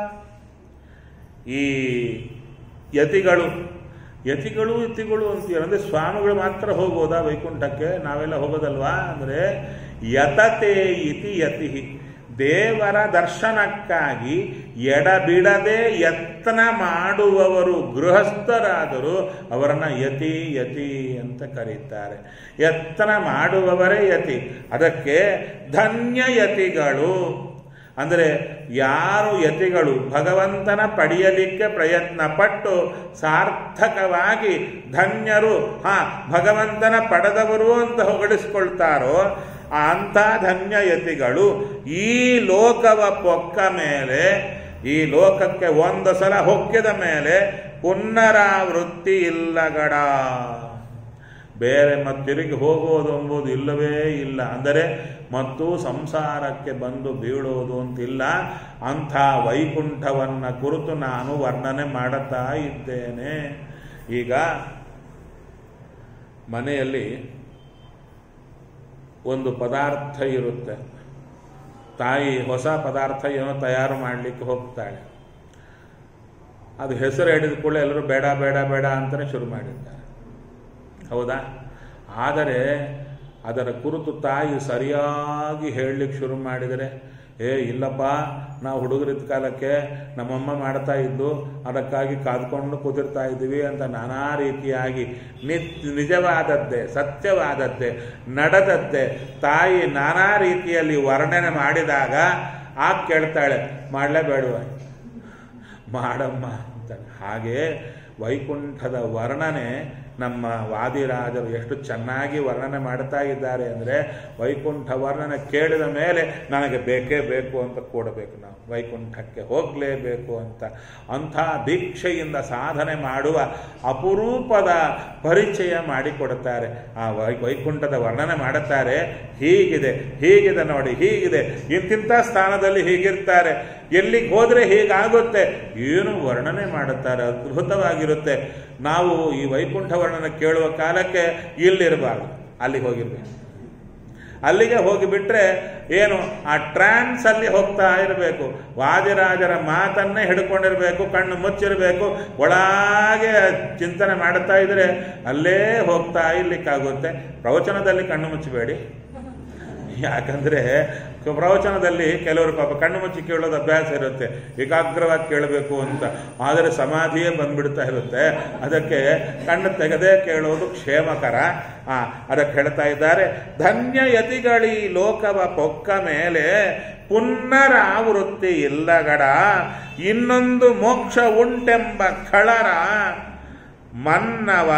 ಈ ಯತಿಗಳು ಯತಿಗಳು ಯತಿಗಳು ಅಂತೀರ ಅಂದರೆ ಸ್ವಾಮಿಗಳು ಮಾತ್ರ ಹೋಗೋದಾ ವೈಕುಂಠಕ್ಕೆ ನಾವೆಲ್ಲ ಹೋಗೋದಲ್ವಾ ಅಂದರೆ ಯತತೆ ಇತಿ ಯತಿ ದೇವರ ದರ್ಶನಕ್ಕಾಗಿ ಎಡಬಿಡದೆ ಯತ್ನ ಮಾಡುವವರು ಗೃಹಸ್ಥರಾದರೂ ಅವರನ್ನ ಯತಿ ಯತಿ ಅಂತ ಕರೀತಾರೆ ಯತ್ನ ಮಾಡುವವರೇ ಯತಿ ಅದಕ್ಕೆ ಧನ್ಯ ಯತಿಗಳು ಅಂದರೆ ಯಾರು ಯತಿಗಳು ಭಗವಂತನ ಪಡೆಯಲಿಕ್ಕೆ ಪ್ರಯತ್ನ ಪಟ್ಟು ಸಾರ್ಥಕವಾಗಿ ಧನ್ಯರು ಹಾ ಭಗವಂತನ ಪಡೆದವರು ಅಂತ ಹೊಗಳಿಸ್ಕೊಳ್ತಾರೋ ಅಂಥ ಧನ್ಯ ಯತಿಗಳು ಈ ಲೋಕವ ಪೊಕ್ಕ ಮೇಲೆ ಈ ಲೋಕಕ್ಕೆ ಒಂದು ಸಲ ಹೊಕ್ಕಿದ ಮೇಲೆ ಪುನರಾವೃತ್ತಿ ಇಲ್ಲಗಡ ಬೇರೆ ಮತ್ತಿರುಗಿ ಹೋಗೋದು ಎಂಬುದು ಇಲ್ಲವೇ ಇಲ್ಲ ಅಂದರೆ ಮತ್ತು ಸಂಸಾರಕ್ಕೆ ಬಂದು ಬೀಳೋದು ಅಂತಿಲ್ಲ ಅಂಥ ವೈಕುಂಠವನ್ನು ಕುರಿತು ನಾನು ವರ್ಣನೆ ಮಾಡುತ್ತಾ ಇದ್ದೇನೆ ಈಗ ಮನೆಯಲ್ಲಿ ಒಂದು ಪದಾರ್ಥ ಇರುತ್ತೆ ತಾಯಿ ಹೊಸ ಪದಾರ್ಥ ಏನೋ ತಯಾರು ಮಾಡಲಿಕ್ಕೆ ಹೋಗ್ತಾಳೆ ಅದು ಹೆಸರು ಹಿಡಿದ ಕೂಡಲೇ ಎಲ್ಲರೂ ಬೇಡ ಬೇಡ ಬೇಡ ಅಂತಲೇ ಶುರು ಮಾಡಿದ್ದಾರೆ ಹೌದಾ ಆದರೆ ಅದರ ಕುರಿತು ತಾಯಿ ಸರಿಯಾಗಿ ಹೇಳಲಿಕ್ಕೆ ಶುರು ಮಾಡಿದರೆ ಏ ಇಲ್ಲಪ್ಪ ನಾವು ಹುಡುಗರಿದ್ದ ಕಾಲಕ್ಕೆ ನಮ್ಮಮ್ಮ ಮಾಡ್ತಾ ಇದ್ದು ಅದಕ್ಕಾಗಿ ಕಾದ್ಕೊಂಡು ಕೂತಿರ್ತಾ ಇದ್ದೀವಿ ಅಂತ ನಾನಾ ರೀತಿಯಾಗಿ ನಿತ್ ನಿಜವಾದದ್ದೇ ಸತ್ಯವಾದದ್ದೇ ನಡೆದದ್ದೇ ತಾಯಿ ನಾನಾ ರೀತಿಯಲ್ಲಿ ವರ್ಣನೆ ಮಾಡಿದಾಗ ಆ ಕೇಳ್ತಾಳೆ ಮಾಡಲೇಬೇಡವ ಮಾಡಮ್ಮ ಅಂತ ಹಾಗೆ ವೈಕುಂಠದ ವರ್ಣನೆ ನಮ್ಮ ವಾದಿರಾಜರು ಎಷ್ಟು ಚೆನ್ನಾಗಿ ವರ್ಣನೆ ಮಾಡ್ತಾ ಇದ್ದಾರೆ ಅಂದರೆ ವೈಕುಂಠ ವರ್ಣನೆ ಕೇಳಿದ ಮೇಲೆ ನನಗೆ ಬೇಕೇ ಬೇಕು ಅಂತ ಕೊಡಬೇಕು ನಾವು ವೈಕುಂಠಕ್ಕೆ ಹೋಗಲೇಬೇಕು ಅಂತ ಅಂಥ ದೀಕ್ಷೆಯಿಂದ ಸಾಧನೆ ಮಾಡುವ ಅಪರೂಪದ ಪರಿಚಯ ಮಾಡಿಕೊಡುತ್ತಾರೆ ಆ ವೈ ವೈಕುಂಠದ ವರ್ಣನೆ ಮಾಡುತ್ತಾರೆ ಹೀಗಿದೆ ಹೀಗಿದೆ ನೋಡಿ ಹೀಗಿದೆ ಇಂತಿಂಥ ಸ್ಥಾನದಲ್ಲಿ ಹೀಗಿರ್ತಾರೆ ಎಲ್ಲಿಗೆ ಹೋದರೆ ಹೀಗಾಗುತ್ತೆ ಏನು ವರ್ಣನೆ ಮಾಡುತ್ತಾರೆ ಅದ್ಭುತವಾಗಿರುತ್ತೆ ನಾವು ಈ ವೈಕುಂಠ ವರ್ಣನೆ ಕೇಳುವ ಕಾಲಕ್ಕೆ ಇಲ್ಲಿರಬಾರ್ದು ಅಲ್ಲಿಗೆ ಹೋಗಿರ್ಬೇಕು ಅಲ್ಲಿಗೆ ಹೋಗಿಬಿಟ್ರೆ ಏನು ಆ ಟ್ರಾನ್ಸ್ ಅಲ್ಲಿ ಹೋಗ್ತಾ ಇರಬೇಕು ವಾದಿರಾಜರ ಮಾತನ್ನೇ ಹಿಡ್ಕೊಂಡಿರ್ಬೇಕು ಕಣ್ಣು ಮುಚ್ಚಿರಬೇಕು ಒಳಗೆ ಚಿಂತನೆ ಮಾಡುತ್ತಾ ಇದ್ರೆ ಅಲ್ಲೇ ಹೋಗ್ತಾ ಇರ್ಲಿಕ್ಕಾಗುತ್ತೆ ಪ್ರವಚನದಲ್ಲಿ ಕಣ್ಣು ಮುಚ್ಚಬೇಡಿ ಯಾಕಂದ್ರೆ ಪ್ರವಚನದಲ್ಲಿ ಕೆಲವರು ಪಾಪ ಕಣ್ಣು ಮುಚ್ಚಿ ಕೇಳೋದು ಅಭ್ಯಾಸ ಇರುತ್ತೆ ಏಕಾಗ್ರವಾಗಿ ಕೇಳಬೇಕು ಅಂತ ಆದರೆ ಸಮಾಧಿಯೇ ಬಂದ್ಬಿಡ್ತಾ ಇರುತ್ತೆ ಅದಕ್ಕೆ ಕಣ್ಣು ತೆಗೆದೇ ಕೇಳೋದು ಕ್ಷೇಮಕರ ಆ ಅದಕ್ಕೆ ಹೇಳ್ತಾ ಇದ್ದಾರೆ ಧನ್ಯ ಯತಿಗಳಿ ಲೋಕವ ಪೊಕ್ಕ ಮೇಲೆ ಪುನರಾವೃತ್ತಿ ಇಲ್ಲಗಡ ಇನ್ನೊಂದು ಮೋಕ್ಷ ಉಂಟೆಂಬ ಖಳರ ಮನ್ನವ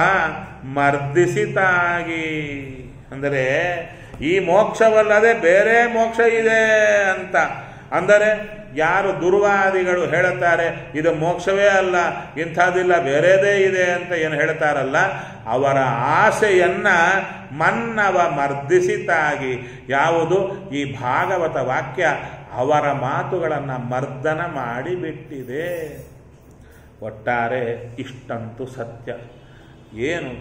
ಮರ್ದಿಸಿತಾಗಿ ಅಂದರೆ ಈ ಮೋಕ್ಷವಲ್ಲದೆ ಬೇರೆ ಮೋಕ್ಷ ಇದೆ ಅಂತ ಅಂದರೆ ಯಾರು ದುರ್ವಾದಿಗಳು ಹೇಳುತ್ತಾರೆ ಇದು ಮೋಕ್ಷವೇ ಅಲ್ಲ ಇಂಥದ್ದಿಲ್ಲ ಬೇರೆದೇ ಇದೆ ಅಂತ ಏನು ಹೇಳ್ತಾರಲ್ಲ ಅವರ ಆಸೆಯನ್ನ ಮನ್ನವ ಮರ್ದಿಸಿತಾಗಿ ಯಾವುದು ಈ ಭಾಗವತ ವಾಕ್ಯ ಅವರ ಮಾತುಗಳನ್ನು ಮರ್ದನ ಮಾಡಿಬಿಟ್ಟಿದೆ ಒಟ್ಟಾರೆ ಇಷ್ಟಂತೂ ಸತ್ಯ ಏನು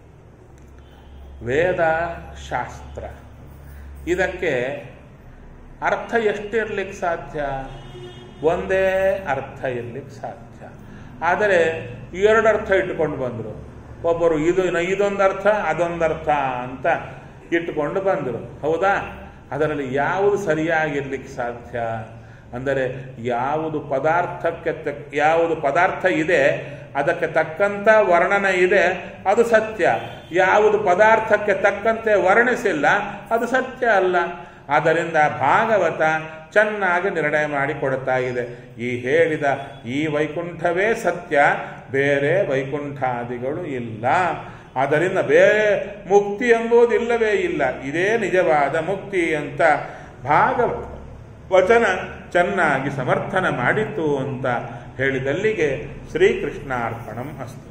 ವೇದ ಶಾಸ್ತ್ರ ಇದಕ್ಕೆ ಅರ್ಥ ಎಷ್ಟಿರ್ಲಿಕ್ಕೆ ಸಾಧ್ಯ ಒಂದೇ ಅರ್ಥ ಇರ್ಲಿಕ್ಕೆ ಸಾಧ್ಯ ಆದರೆ ಎರಡು ಅರ್ಥ ಇಟ್ಟುಕೊಂಡು ಬಂದರು ಒಬ್ಬರು ಇದು ಇದೊಂದು ಅರ್ಥ ಅದೊಂದು ಅರ್ಥ ಅಂತ ಇಟ್ಟುಕೊಂಡು ಬಂದರು ಹೌದಾ ಅದರಲ್ಲಿ ಯಾವುದು ಸರಿಯಾಗಿರ್ಲಿಕ್ಕೆ ಸಾಧ್ಯ ಅಂದರೆ ಯಾವುದು ಪದಾರ್ಥಕ್ಕೆ ತಕ್ ಯಾವುದು ಪದಾರ್ಥ ಇದೆ ಅದಕ್ಕೆ ತಕ್ಕಂತ ವರ್ಣನೆ ಇದೆ ಅದು ಸತ್ಯ ಯಾವುದು ಪದಾರ್ಥಕ್ಕೆ ತಕ್ಕಂತೆ ವರ್ಣಿಸಿಲ್ಲ ಅದು ಸತ್ಯ ಅಲ್ಲ ಆದ್ದರಿಂದ ಭಾಗವತ ಚೆನ್ನಾಗಿ ನಿರ್ಣಯ ಮಾಡಿ ಕೊಡ್ತಾ ಇದೆ ಈ ಹೇಳಿದ ಈ ವೈಕುಂಠವೇ ಸತ್ಯ ಬೇರೆ ವೈಕುಂಠಾದಿಗಳು ಇಲ್ಲ ಆದ್ದರಿಂದ ಬೇರೆ ಮುಕ್ತಿ ಎಂಬುದಿಲ್ಲವೇ ಇಲ್ಲ ಇದೇ ನಿಜವಾದ ಮುಕ್ತಿ ಅಂತ ಭಾಗವ ವಚನ ಚೆನ್ನಾಗಿ ಸಮರ್ಥನ ಮಾಡಿತ್ತು ಅಂತ ಹೇಳಿದಲ್ಲಿಗೆ ಶ್ರೀಕೃಷ್ಣಾರ್ಪಣಂ ಅಸ್ತು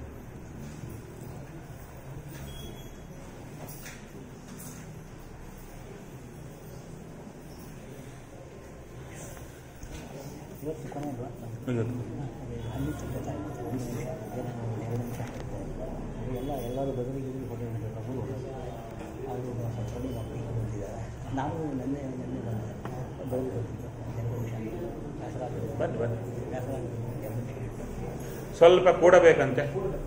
ಇವತ್ತು ಕೊನೆಯದು ಇವತ್ತು. ಅಲ್ಲಿ ಗೊತ್ತಾಯ್ತು ಒಂದು ನಿಮಿಷ ಎರಡು ಎರಡು ನಿಮಿಷ ಎಲ್ಲ ಎಲ್ಲರೂ ಬದಲಿಗೆ ಫೋಟೋ ಹಿಡಿಬೇಕು ಅವರು ಅವರು ಸ್ವಲ್ಪ ಕಡಿಮೆ ಮಾಡ್ಕೊಂಡು ಬಂದಿದ್ದಾರೆ ನಾನು ನಿನ್ನೆ ನಿನ್ನೆ ಬಂದೆ ಬದಲಿಗೆ ಹೋಗ್ತಿದ್ದೆ ಎರಡು ನಿಮಿಷ ಬೇಸರ ಆಗ್ತದೆ ಬನ್ನಿ ಬನ್ನಿ ಬೇಸರ ಆಗ್ತದೆ ಎರಡು ನಿಮಿಷ ಸ್ವಲ್ಪ ಕೂಡಬೇಕಂತೆ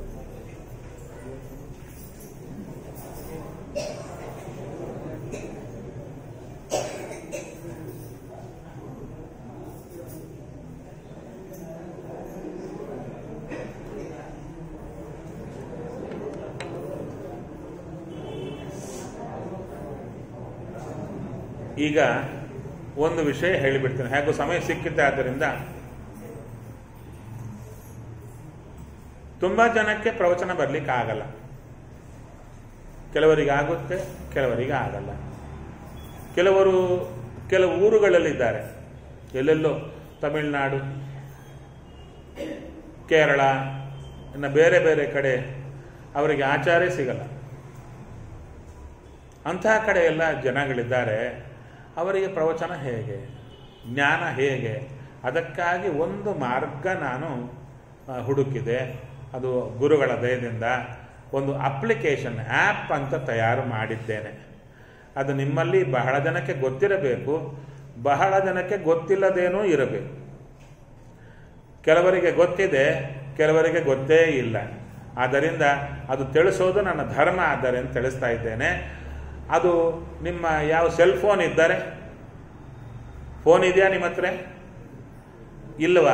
ಈಗ ಒಂದು ವಿಷಯ ಹೇಳಿಬಿಡ್ತೇನೆ ಹೇಗೂ ಸಮಯ ಸಿಕ್ಕಿದ್ದೆ ಆದ್ದರಿಂದ ತುಂಬಾ ಜನಕ್ಕೆ ಪ್ರವಚನ ಬರ್ಲಿಕ್ಕೆ ಆಗಲ್ಲ ಕೆಲವರಿಗೆ ಆಗುತ್ತೆ ಕೆಲವರಿಗೆ ಆಗಲ್ಲ ಕೆಲವರು ಕೆಲವು ಊರುಗಳಲ್ಲಿದ್ದಾರೆ ಎಲ್ಲೆಲ್ಲೋ ತಮಿಳುನಾಡು ಕೇರಳ ಇನ್ನು ಬೇರೆ ಬೇರೆ ಕಡೆ ಅವರಿಗೆ ಆಚಾರೇ ಸಿಗಲ್ಲ ಅಂತಹ ಕಡೆ ಎಲ್ಲ ಜನಗಳಿದ್ದಾರೆ ಅವರಿಗೆ ಪ್ರವಚನ ಹೇಗೆ ಜ್ಞಾನ ಹೇಗೆ ಅದಕ್ಕಾಗಿ ಒಂದು ಮಾರ್ಗ ನಾನು ಆ, ಹುಡುಕಿದೆ ಅದು ಗುರುಗಳ ದಯದಿಂದ ಒಂದು ಅಪ್ಲಿಕೇಶನ್ ಆ್ಯಪ್ ಅಂತ ತಯಾರು ಮಾಡಿದ್ದೇನೆ ಅದು ನಿಮ್ಮಲ್ಲಿ ಬಹಳ ಜನಕ್ಕೆ ಗೊತ್ತಿರಬೇಕು ಬಹಳ ಜನಕ್ಕೆ ಗೊತ್ತಿಲ್ಲದೇನೂ ಇರಬೇಕು ಕೆಲವರಿಗೆ ಗೊತ್ತಿದೆ ಕೆಲವರಿಗೆ ಗೊತ್ತೇ ಇಲ್ಲ ಆದ್ದರಿಂದ ಅದು ತಿಳಿಸೋದು ನನ್ನ ಧರ್ಮ ಆದ್ದರಿಂದ ತಿಳಿಸ್ತಾ ಇದ್ದೇನೆ ಅದು ನಿಮ್ಮ ಯಾವ ಸೆಲ್ ಫೋನ್ ಇದ್ದರೆ ಫೋನ್ ಇದೆಯಾ ನಿಮ್ಮ ಹತ್ರ ಇಲ್ವಾ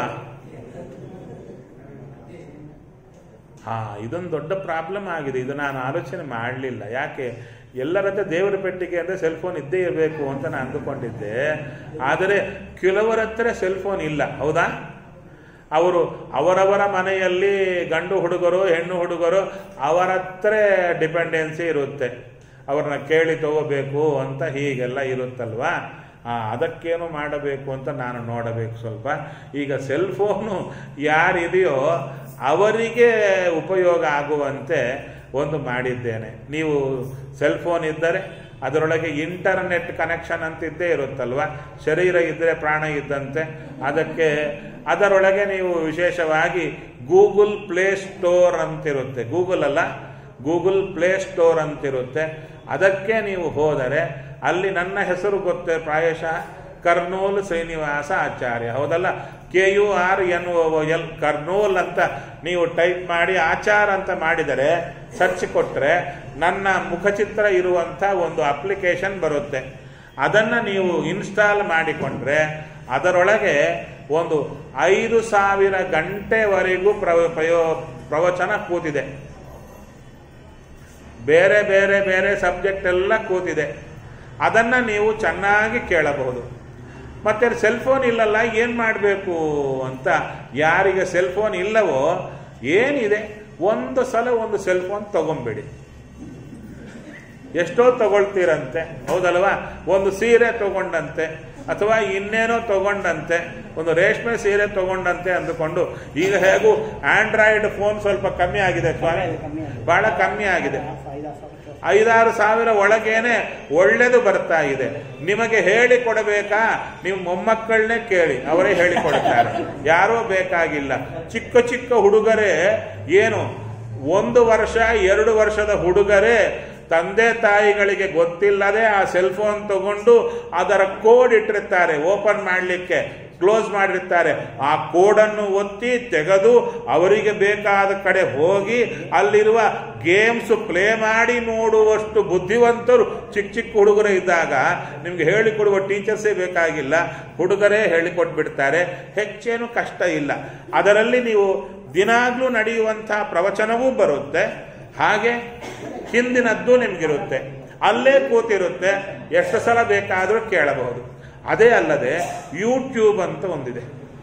ಹಾ ಇದೊಂದು ದೊಡ್ಡ ಪ್ರಾಬ್ಲಮ್ ಆಗಿದೆ ಇದು ನಾನು ಆಲೋಚನೆ ಮಾಡಲಿಲ್ಲ ಯಾಕೆ ಎಲ್ಲರ ಹತ್ರ ದೇವರ ಪೆಟ್ಟಿಗೆ ಅಂದರೆ ಸೆಲ್ ಫೋನ್ ಇದ್ದೇ ಇರಬೇಕು ಅಂತ ನಾನು ಅಂದುಕೊಂಡಿದ್ದೆ ಆದರೆ ಕೆಲವರ ಹತ್ರ ಸೆಲ್ ಫೋನ್ ಇಲ್ಲ ಹೌದಾ ಅವರು ಅವರವರ ಮನೆಯಲ್ಲಿ ಗಂಡು ಹುಡುಗರು ಹೆಣ್ಣು ಹುಡುಗರು ಅವರ ಹತ್ರ ಡಿಪೆಂಡೆನ್ಸಿ ಇರುತ್ತೆ ಅವ್ರನ್ನ ಕೇಳಿ ತಗೋಬೇಕು ಅಂತ ಹೀಗೆಲ್ಲ ಇರುತ್ತಲ್ವಾ ಆ, ಅದಕ್ಕೇನು ಮಾಡಬೇಕು ಅಂತ ನಾನು ನೋಡಬೇಕು ಸ್ವಲ್ಪ ಈಗ ಸೆಲ್ ಫೋನು ಯಾರಿದೆಯೋ ಅವರಿಗೆ ಉಪಯೋಗ ಆಗುವಂತೆ ಒಂದು ಮಾಡಿದ್ದೇನೆ ನೀವು ಸೆಲ್ ಫೋನ್ ಇದ್ದರೆ ಅದರೊಳಗೆ ಇಂಟರ್ನೆಟ್ ಕನೆಕ್ಷನ್ ಅಂತಿದ್ದೇ ಇರುತ್ತಲ್ವ ಶರೀರ ಇದ್ದರೆ ಪ್ರಾಣ ಇದ್ದಂತೆ ಅದಕ್ಕೆ ಅದರೊಳಗೆ ನೀವು ವಿಶೇಷವಾಗಿ ಗೂಗಲ್ ಪ್ಲೇ ಸ್ಟೋರ್ ಅಂತಿರುತ್ತೆ ಗೂಗಲ್ ಅಲ್ಲ ಗೂಗಲ್ ಪ್ಲೇ ಸ್ಟೋರ್ ಅಂತಿರುತ್ತೆ ಅದಕ್ಕೆ ನೀವು ಹೋದರೆ ಅಲ್ಲಿ ನನ್ನ ಹೆಸರು ಗೊತ್ತೇ ಪ್ರಾಯಶಃ ಕರ್ನೂಲ್ ಶ್ರೀನಿವಾಸ ಆಚಾರ್ಯ ಹೌದಲ್ಲ K U R N O L Kurnool ಅಂತ ನೀವು ಟೈಪ್ ಮಾಡಿ ಆಚಾರ ಅಂತ ಮಾಡಿದರೆ ಸರ್ಚ್ ಕೊಟ್ಟರೆ ನನ್ನ ಮುಖಚಿತ್ರ ಇರುವಂಥ ಒಂದು ಅಪ್ಲಿಕೇಶನ್ ಬರುತ್ತೆ ಅದನ್ನು ನೀವು ಇನ್ಸ್ಟಾಲ್ ಮಾಡಿಕೊಂಡ್ರೆ ಅದರೊಳಗೆ ಒಂದು ಐದು ಸಾವಿರ ಗಂಟೆವರೆಗೂ ಪ್ರವ ಪ್ರಯೋ ಪ್ರವಚನ ಕೂತಿದೆ ಬೇರೆ ಬೇರೆ ಬೇರೆ ಸಬ್ಜೆಕ್ಟ್ ಎಲ್ಲ ಕೂತಿದೆ ಅದನ್ನು ನೀವು ಚೆನ್ನಾಗಿ ಕೇಳಬಹುದು ಮತ್ತೆ ಸೆಲ್ ಫೋನ್ ಇಲ್ಲಲ್ಲ ಏನು ಮಾಡಬೇಕು ಅಂತ ಯಾರಿಗೆ ಸೆಲ್ ಫೋನ್ ಇಲ್ಲವೋ ಏನಿದೆ ಒಂದು ಸಲ ಒಂದು ಸೆಲ್ ಫೋನ್ ತಗೊಂಬಿಡಿ ಎಷ್ಟೋ ತಗೊಳ್ತೀರಂತೆ ಹೌದಲ್ವಾ ಒಂದು ಸೀರೆ ತಗೊಂಡಂತೆ ಅಥವಾ ಇನ್ನೇನೋ ತಗೊಂಡಂತೆ ಒಂದು ರೇಷ್ಮೆ ಸೀರೆ ತಗೊಂಡಂತೆ ಅಂದುಕೊಂಡು ಈಗ ಹೇಗೂ ಆಂಡ್ರಾಯ್ಡ್ ಫೋನ್ ಸ್ವಲ್ಪ ಕಮ್ಮಿ ಆಗಿದೆ ಸ್ವಾಮಿ ಕಮ್ಮಿ ಆಗಿದೆ. ಬಹಳ ಕಮ್ಮಿ ಆಗಿದೆ ಐದಾರು ಸಾವಿರ ಐದಾರು ಸಾವಿರ ಒಳಗೇನೆ ಒಳ್ಳೇದು ಬರ್ತಾ ಇದೆ ನಿಮಗೆ ಹೇಳಿ ಕೊಡಬೇಕಾ ನೀವು ಮೊಮ್ಮಕ್ಕಳನ್ನೇ ಕೇಳಿ ಅವರೇ ಹೇಳಿಕೊಡುತ್ತಾರೆ ಯಾರೋ ಬೇಕಾಗಿಲ್ಲ ಚಿಕ್ಕ ಚಿಕ್ಕ ಹುಡುಗರೇ ಏನು ಒಂದು ವರ್ಷ ಎರಡು ವರ್ಷದ ಹುಡುಗರೇ ತಂದೆ ತಾಯಿಗಳಿಗೆ ಗೊತ್ತಿಲ್ಲದೆ ಆ ಸೆಲ್ ಫೋನ್ ತಗೊಂಡು ಅದರ ಕೋಡ್ ಇಟ್ಟಿರ್ತಾರೆ ಓಪನ್ ಮಾಡಲಿಕ್ಕೆ ಕ್ಲೋಸ್ ಮಾಡಿರ್ತಾರೆ ಆ ಕೋಡನ್ನು ಒತ್ತಿ ತೆಗೆದು ಅವರಿಗೆ ಬೇಕಾದ ಕಡೆ ಹೋಗಿ ಅಲ್ಲಿರುವ ಗೇಮ್ಸ್ ಪ್ಲೇ ಮಾಡಿ ನೋಡುವಷ್ಟು ಬುದ್ಧಿವಂತರು ಚಿಕ್ಕ ಚಿಕ್ಕ ಹುಡುಗರು ಇದ್ದಾಗ ನಿಮ್ಗೆ ಹೇಳಿಕೊಡುವ ಟೀಚರ್ಸೇ ಬೇಕಾಗಿಲ್ಲ ಹುಡುಗರೇ ಹೇಳಿಕೊಟ್ಬಿಡ್ತಾರೆ ಹೆಚ್ಚೇನು ಕಷ್ಟ ಇಲ್ಲ ಅದರಲ್ಲಿ ನೀವು ದಿನಾಗ್ಲೂ ನಡೆಯುವಂತಹ ಪ್ರವಚನವೂ ಬರುತ್ತೆ ಹಾಗೆ ಹಿಂದಿನದ್ದು ನಿಮ್ಗಿರುತ್ತೆ ಅಲ್ಲೇ ಕೂತಿರುತ್ತೆ ಎಷ್ಟು ಸಲ ಬೇಕಾದರೂ ಕೇಳಬಹುದು ಅದೇ ಅಲ್ಲದೆ ಯೂಟ್ಯೂಬ್ ಅಂತ ಒಂದಿದೆ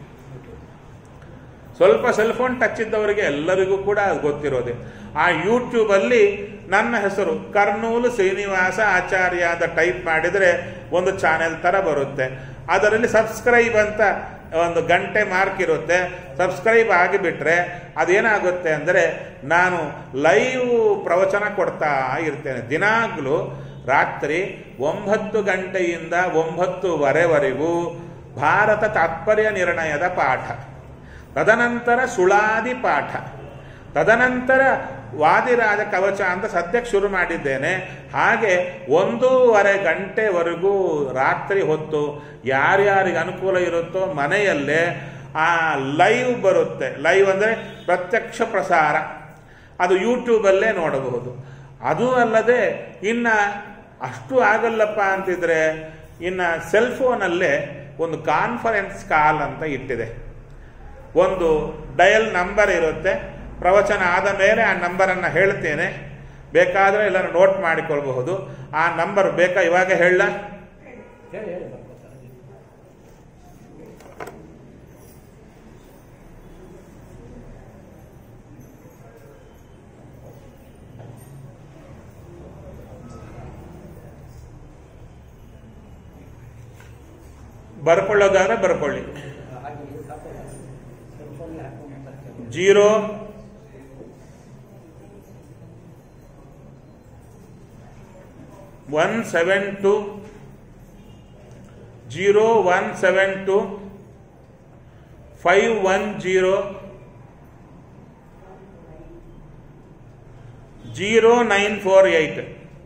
ಸ್ವಲ್ಪ ಸೆಲ್ ಫೋನ್ ಟಚ್ ಇದ್ದವರಿಗೆ ಎಲ್ಲರಿಗೂ ಕೂಡ ಅದು ಗೊತ್ತಿರೋದೆ ಆ ಯೂಟ್ಯೂಬ್ ಅಲ್ಲಿ ನನ್ನ ಹೆಸರು ಕರ್ನೂಲು ಶ್ರೀನಿವಾಸ ಆಚಾರ್ಯ ಅಂತ ಟೈಪ್ ಮಾಡಿದರೆ ಒಂದು ಚಾನೆಲ್ ತರ ಬರುತ್ತೆ ಅದರಲ್ಲಿ ಸಬ್ಸ್ಕ್ರೈಬ್ ಅಂತ ಒಂದು ಗಂಟೆ ಮಾರ್ಕ್ ಇರುತ್ತೆ ಸಬ್ಸ್ಕ್ರೈಬ್ ಆಗಿಬಿಟ್ರೆ ಅದೇನಾಗುತ್ತೆ ಅಂದರೆ ನಾನು ಲೈವ್ ಪ್ರವಚನ ಕೊಡ್ತಾ ಇರ್ತೇನೆ ದಿನಾಗ್ಲೂ ರಾತ್ರಿ ಒಂಬತ್ತು ಗಂಟೆಯಿಂದ ಒಂಬತ್ತುವರೆವರೆಗೂ ಭಾರತ ತಾತ್ಪರ್ಯ ನಿರ್ಣಯದ ಪಾಠ ತದನಂತರ ಸುಳಾದಿ ಪಾಠ ತದನಂತರ ವಾದಿರಾಜ ಕವಚ ಅಂತ ಸದ್ಯಕ್ಕೆ ಶುರು ಮಾಡಿದ್ದೇನೆ ಹಾಗೆ ಒಂದೂವರೆ ಗಂಟೆವರೆಗೂ ರಾತ್ರಿ ಹೊತ್ತು ಯಾರ್ಯಾರಿಗೆ ಅನುಕೂಲ ಇರುತ್ತೋ ಮನೆಯಲ್ಲೇ ಆ ಲೈವ್ ಬರುತ್ತೆ ಲೈವ್ ಅಂದರೆ ಪ್ರತ್ಯಕ್ಷ ಪ್ರಸಾರ ಅದು ಯೂಟ್ಯೂಬಲ್ಲೇ ನೋಡಬಹುದು ಅದು ಅಲ್ಲದೆ ಇನ್ನ ಅಷ್ಟು ಆಗಲ್ಲಪ್ಪ ಅಂತಿದ್ರೆ ಇನ್ನ ಸೆಲ್ ಫೋನಲ್ಲೇ ಒಂದು ಕಾನ್ಫರೆನ್ಸ್ ಕಾಲ್ ಅಂತ ಇಟ್ಟಿದೆ ಒಂದು ಡಯಲ್ ನಂಬರ್ ಇರುತ್ತೆ ಪ್ರವಚನ ಆದ ಮೇಲೆ ಆ ನಂಬರನ್ನು ಹೇಳ್ತೇನೆ ಬೇಕಾದರೆ ಎಲ್ಲರೂ ನೋಟ್ ಮಾಡಿಕೊಳ್ಬಹುದು ಆ ನಂಬರ್ ಬೇಕಾ ಇವಾಗ ಹೇಳ ಹೇಳಿ ಹೇಳಿ ಬರ್ಕೊತಾರೆ ಬರ್ಕೊಳ್ಳೋದಾದ್ರೆ ಬರ್ಕೊಳ್ಳಿ ಹಾಗೆ ಇದು ಹಾಕೋಲ್ಲ ಸೆಲ್ ಫೋನ್ಗೆ ಹಾಕೊಂಡು ಬರ್ತಾರೆ zero one seven two zero one seven two five one zero zero nine four eight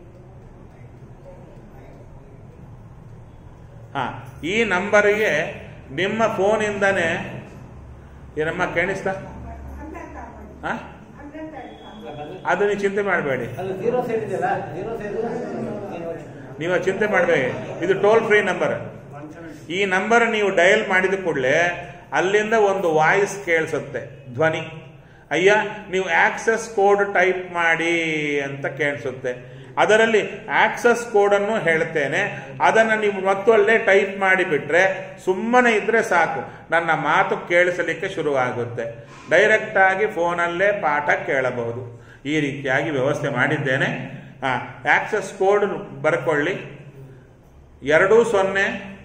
ಹಾ ಈ ನಂಬರಿಗೆ ನಿಮ್ಮ ಫೋನಿಂದನೇ ಏನಮ್ಮ ಕೇಳಿಸ್ತಾ ಹಾ ಅದು ನೀವು ಚಿಂತೆ ಮಾಡಬೇಡಿ ಅದು ಜೀರೋ ಸೈಡ್ ಇದೆಯಲ್ಲ ಜೀರೋ ಸೈಡ್ ನೀವು ಚಿಂತೆ ಮಾಡಬೇಡಿ ಇದು ಟೋಲ್ ಫ್ರೀ ನಂಬರ್ ಈ ನಂಬರ್ ನೀವು ಡಯಲ್ ಮಾಡಿದ ಕೂಡಲೇ ಅಲ್ಲಿಂದ ಒಂದು ವಾಯ್ಸ್ ಕೇಳಿಸುತ್ತೆ ಧ್ವನಿ ಅಯ್ಯ ನೀವು ಆಕ್ಸೆಸ್ ಕೋಡ್ ಟೈಪ್ ಮಾಡಿ ಅಂತ ಕೇಳಿಸುತ್ತೆ ಅದರಲ್ಲಿ ಆಕ್ಸೆಸ್ ಕೋಡನ್ನು ಹೇಳ್ತೇನೆ ಅದನ್ನು ನೀವು ಮತ್ತೊಳ್ಳೆ ಟೈಪ್ ಮಾಡಿಬಿಟ್ರೆ ಸುಮ್ಮನೆ ಇದ್ರೆ ಸಾಕು ನನ್ನ ಮಾತು ಕೇಳಿಸಲಿಕ್ಕೆ ಶುರುವಾಗುತ್ತೆ ಡೈರೆಕ್ಟ್ ಆಗಿ ಫೋನಲ್ಲೇ ಪಾಠ ಕೇಳಬಹುದು ಈ ರೀತಿಯಾಗಿ ವ್ಯವಸ್ಥೆ ಮಾಡಿದ್ದೇನೆ ಆಕ್ಸೆಸ್ ಕೋಡ್ ಬರ್ಕೊಳ್ಳಿ ಎರಡು ಸೊನ್ನೆ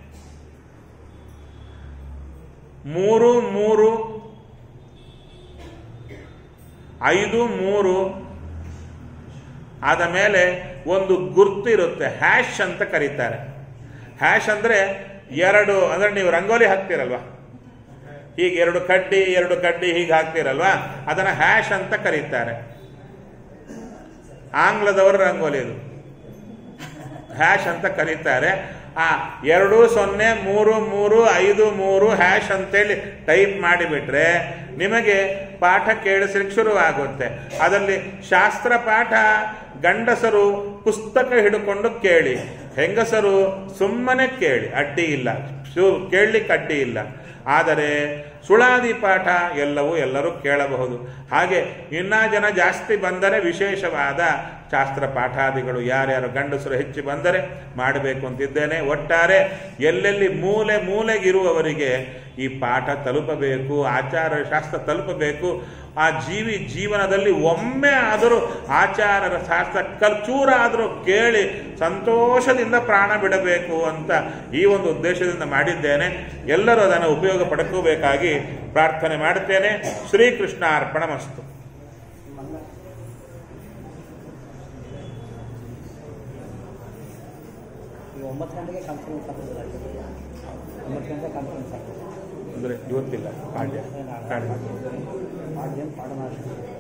ಮೂರು ಮೂರು ಐದು ಮೂರು ಆದ ಮೇಲೆ ಒಂದು ಗುರ್ತು ಇರುತ್ತೆ ಹ್ಯಾಶ್ ಅಂತ ಕರೀತಾರೆ ಹ್ಯಾಶ್ ಅಂದ್ರೆ ಎರಡು ಅಂದ್ರೆ ನೀವು ರಂಗೋಲಿ ಹಾಕ್ತಿರಲ್ವಾ ಹೀಗೆ ಎರಡು ಕಡ್ಡಿ ಎರಡು ಕಡ್ಡಿ ಹೀಗೆ ಹಾಕ್ತಿರಲ್ವಾ ಅದನ್ನ ಹ್ಯಾಶ್ ಅಂತ ಕರೀತಾರೆ ಆಂಗ್ಲದವರ ರಂಗೋಲಿ ಇದು ಹ್ಯಾಶ್ ಅಂತ ಕರೀತಾರೆ ಆ ಎರಡು ಸೊನ್ನೆ ಮೂರು ಮೂರು ಐದು ಮೂರು ಹ್ಯಾಶ್ ಅಂತೇಳಿ ಟೈಪ್ ಮಾಡಿಬಿಟ್ರೆ ನಿಮಗೆ ಪಾಠ ಕೇಳಿಸ್ಲಿಕ್ಕೆ ಶುರುವಾಗುತ್ತೆ ಅದರಲ್ಲಿ ಶಾಸ್ತ್ರ ಪಾಠ ಗಂಡಸರು ಪುಸ್ತಕ ಹಿಡ್ಕೊಂಡು ಕೇಳಿ ಹೆಂಗಸರು ಸುಮ್ಮನೆ ಕೇಳಿ ಅಡ್ಡಿ ಇಲ್ಲ ಶು- ಕೇಳಲಿಕ್ಕೆ ಅಡ್ಡಿ ಇಲ್ಲ ಆದರೆ ಸುಳಾದಿ ಪಾಠ ಎಲ್ಲವೂ ಎಲ್ಲರೂ ಕೇಳಬಹುದು ಹಾಗೆ ಇನ್ನ ಜನ ಜಾಸ್ತಿ ಬಂದರೆ ವಿಶೇಷವಾದ ಶಾಸ್ತ್ರ ಪಾಠಾದಿಗಳು ಯಾರ್ಯಾರು ಗಂಡಸರು ಹೆಚ್ಚು ಬಂದರೆ ಮಾಡಬೇಕು ಅಂತಿದ್ದೇನೆ ಒಟ್ಟಾರೆ ಎಲ್ಲೆಲ್ಲಿ ಮೂಲೆ ಮೂಲೆಗಿರುವವರಿಗೆ ಈ ಪಾಠ ತಲುಪಬೇಕು ಆಚಾರ ಶಾಸ್ತ್ರ ತಲುಪಬೇಕು ಆ ಜೀವಿ ಜೀವನದಲ್ಲಿ ಒಮ್ಮೆ ಆದರೂ ಆಚಾರರ ಶಾಸ್ತ್ರ ಕಲ್ ಚೂರ ಆದರೂ ಕೇಳಿ ಸಂತೋಷದಿಂದ ಪ್ರಾಣ ಬಿಡಬೇಕು ಅಂತ ಈ ಒಂದು ಉದ್ದೇಶದಿಂದ ಮಾಡಿದ್ದೇನೆ ಎಲ್ಲರೂ ಅದನ್ನು ಉಪಯೋಗ ಪಡ್ಕೋಬೇಕಾಗಿ ಪ್ರಾರ್ಥನೆ ಮಾಡುತ್ತೇನೆ ಶ್ರೀಕೃಷ್ಣ ಅರ್ಪಣಮಸ್ತು ಈಗ ಒಂಬತ್ತು ಗಂಟೆಗೆ ಕಾನ್ಫರೆನ್ಸ್ ಆಗ್ತದೆ ಒಂಬತ್ತು ಗಂಟೆ ಕಾನ್ಫರೆನ್ಸ್ ಆಗ್ತದೆ ಅಂದರೆ ಇವತ್ತಿಲ್ಲ ಪಾಡ್ಯ ಪಾಡ್ಯ ಪಾಡ್ಯ ಪಾಠ ಮಾಡಿ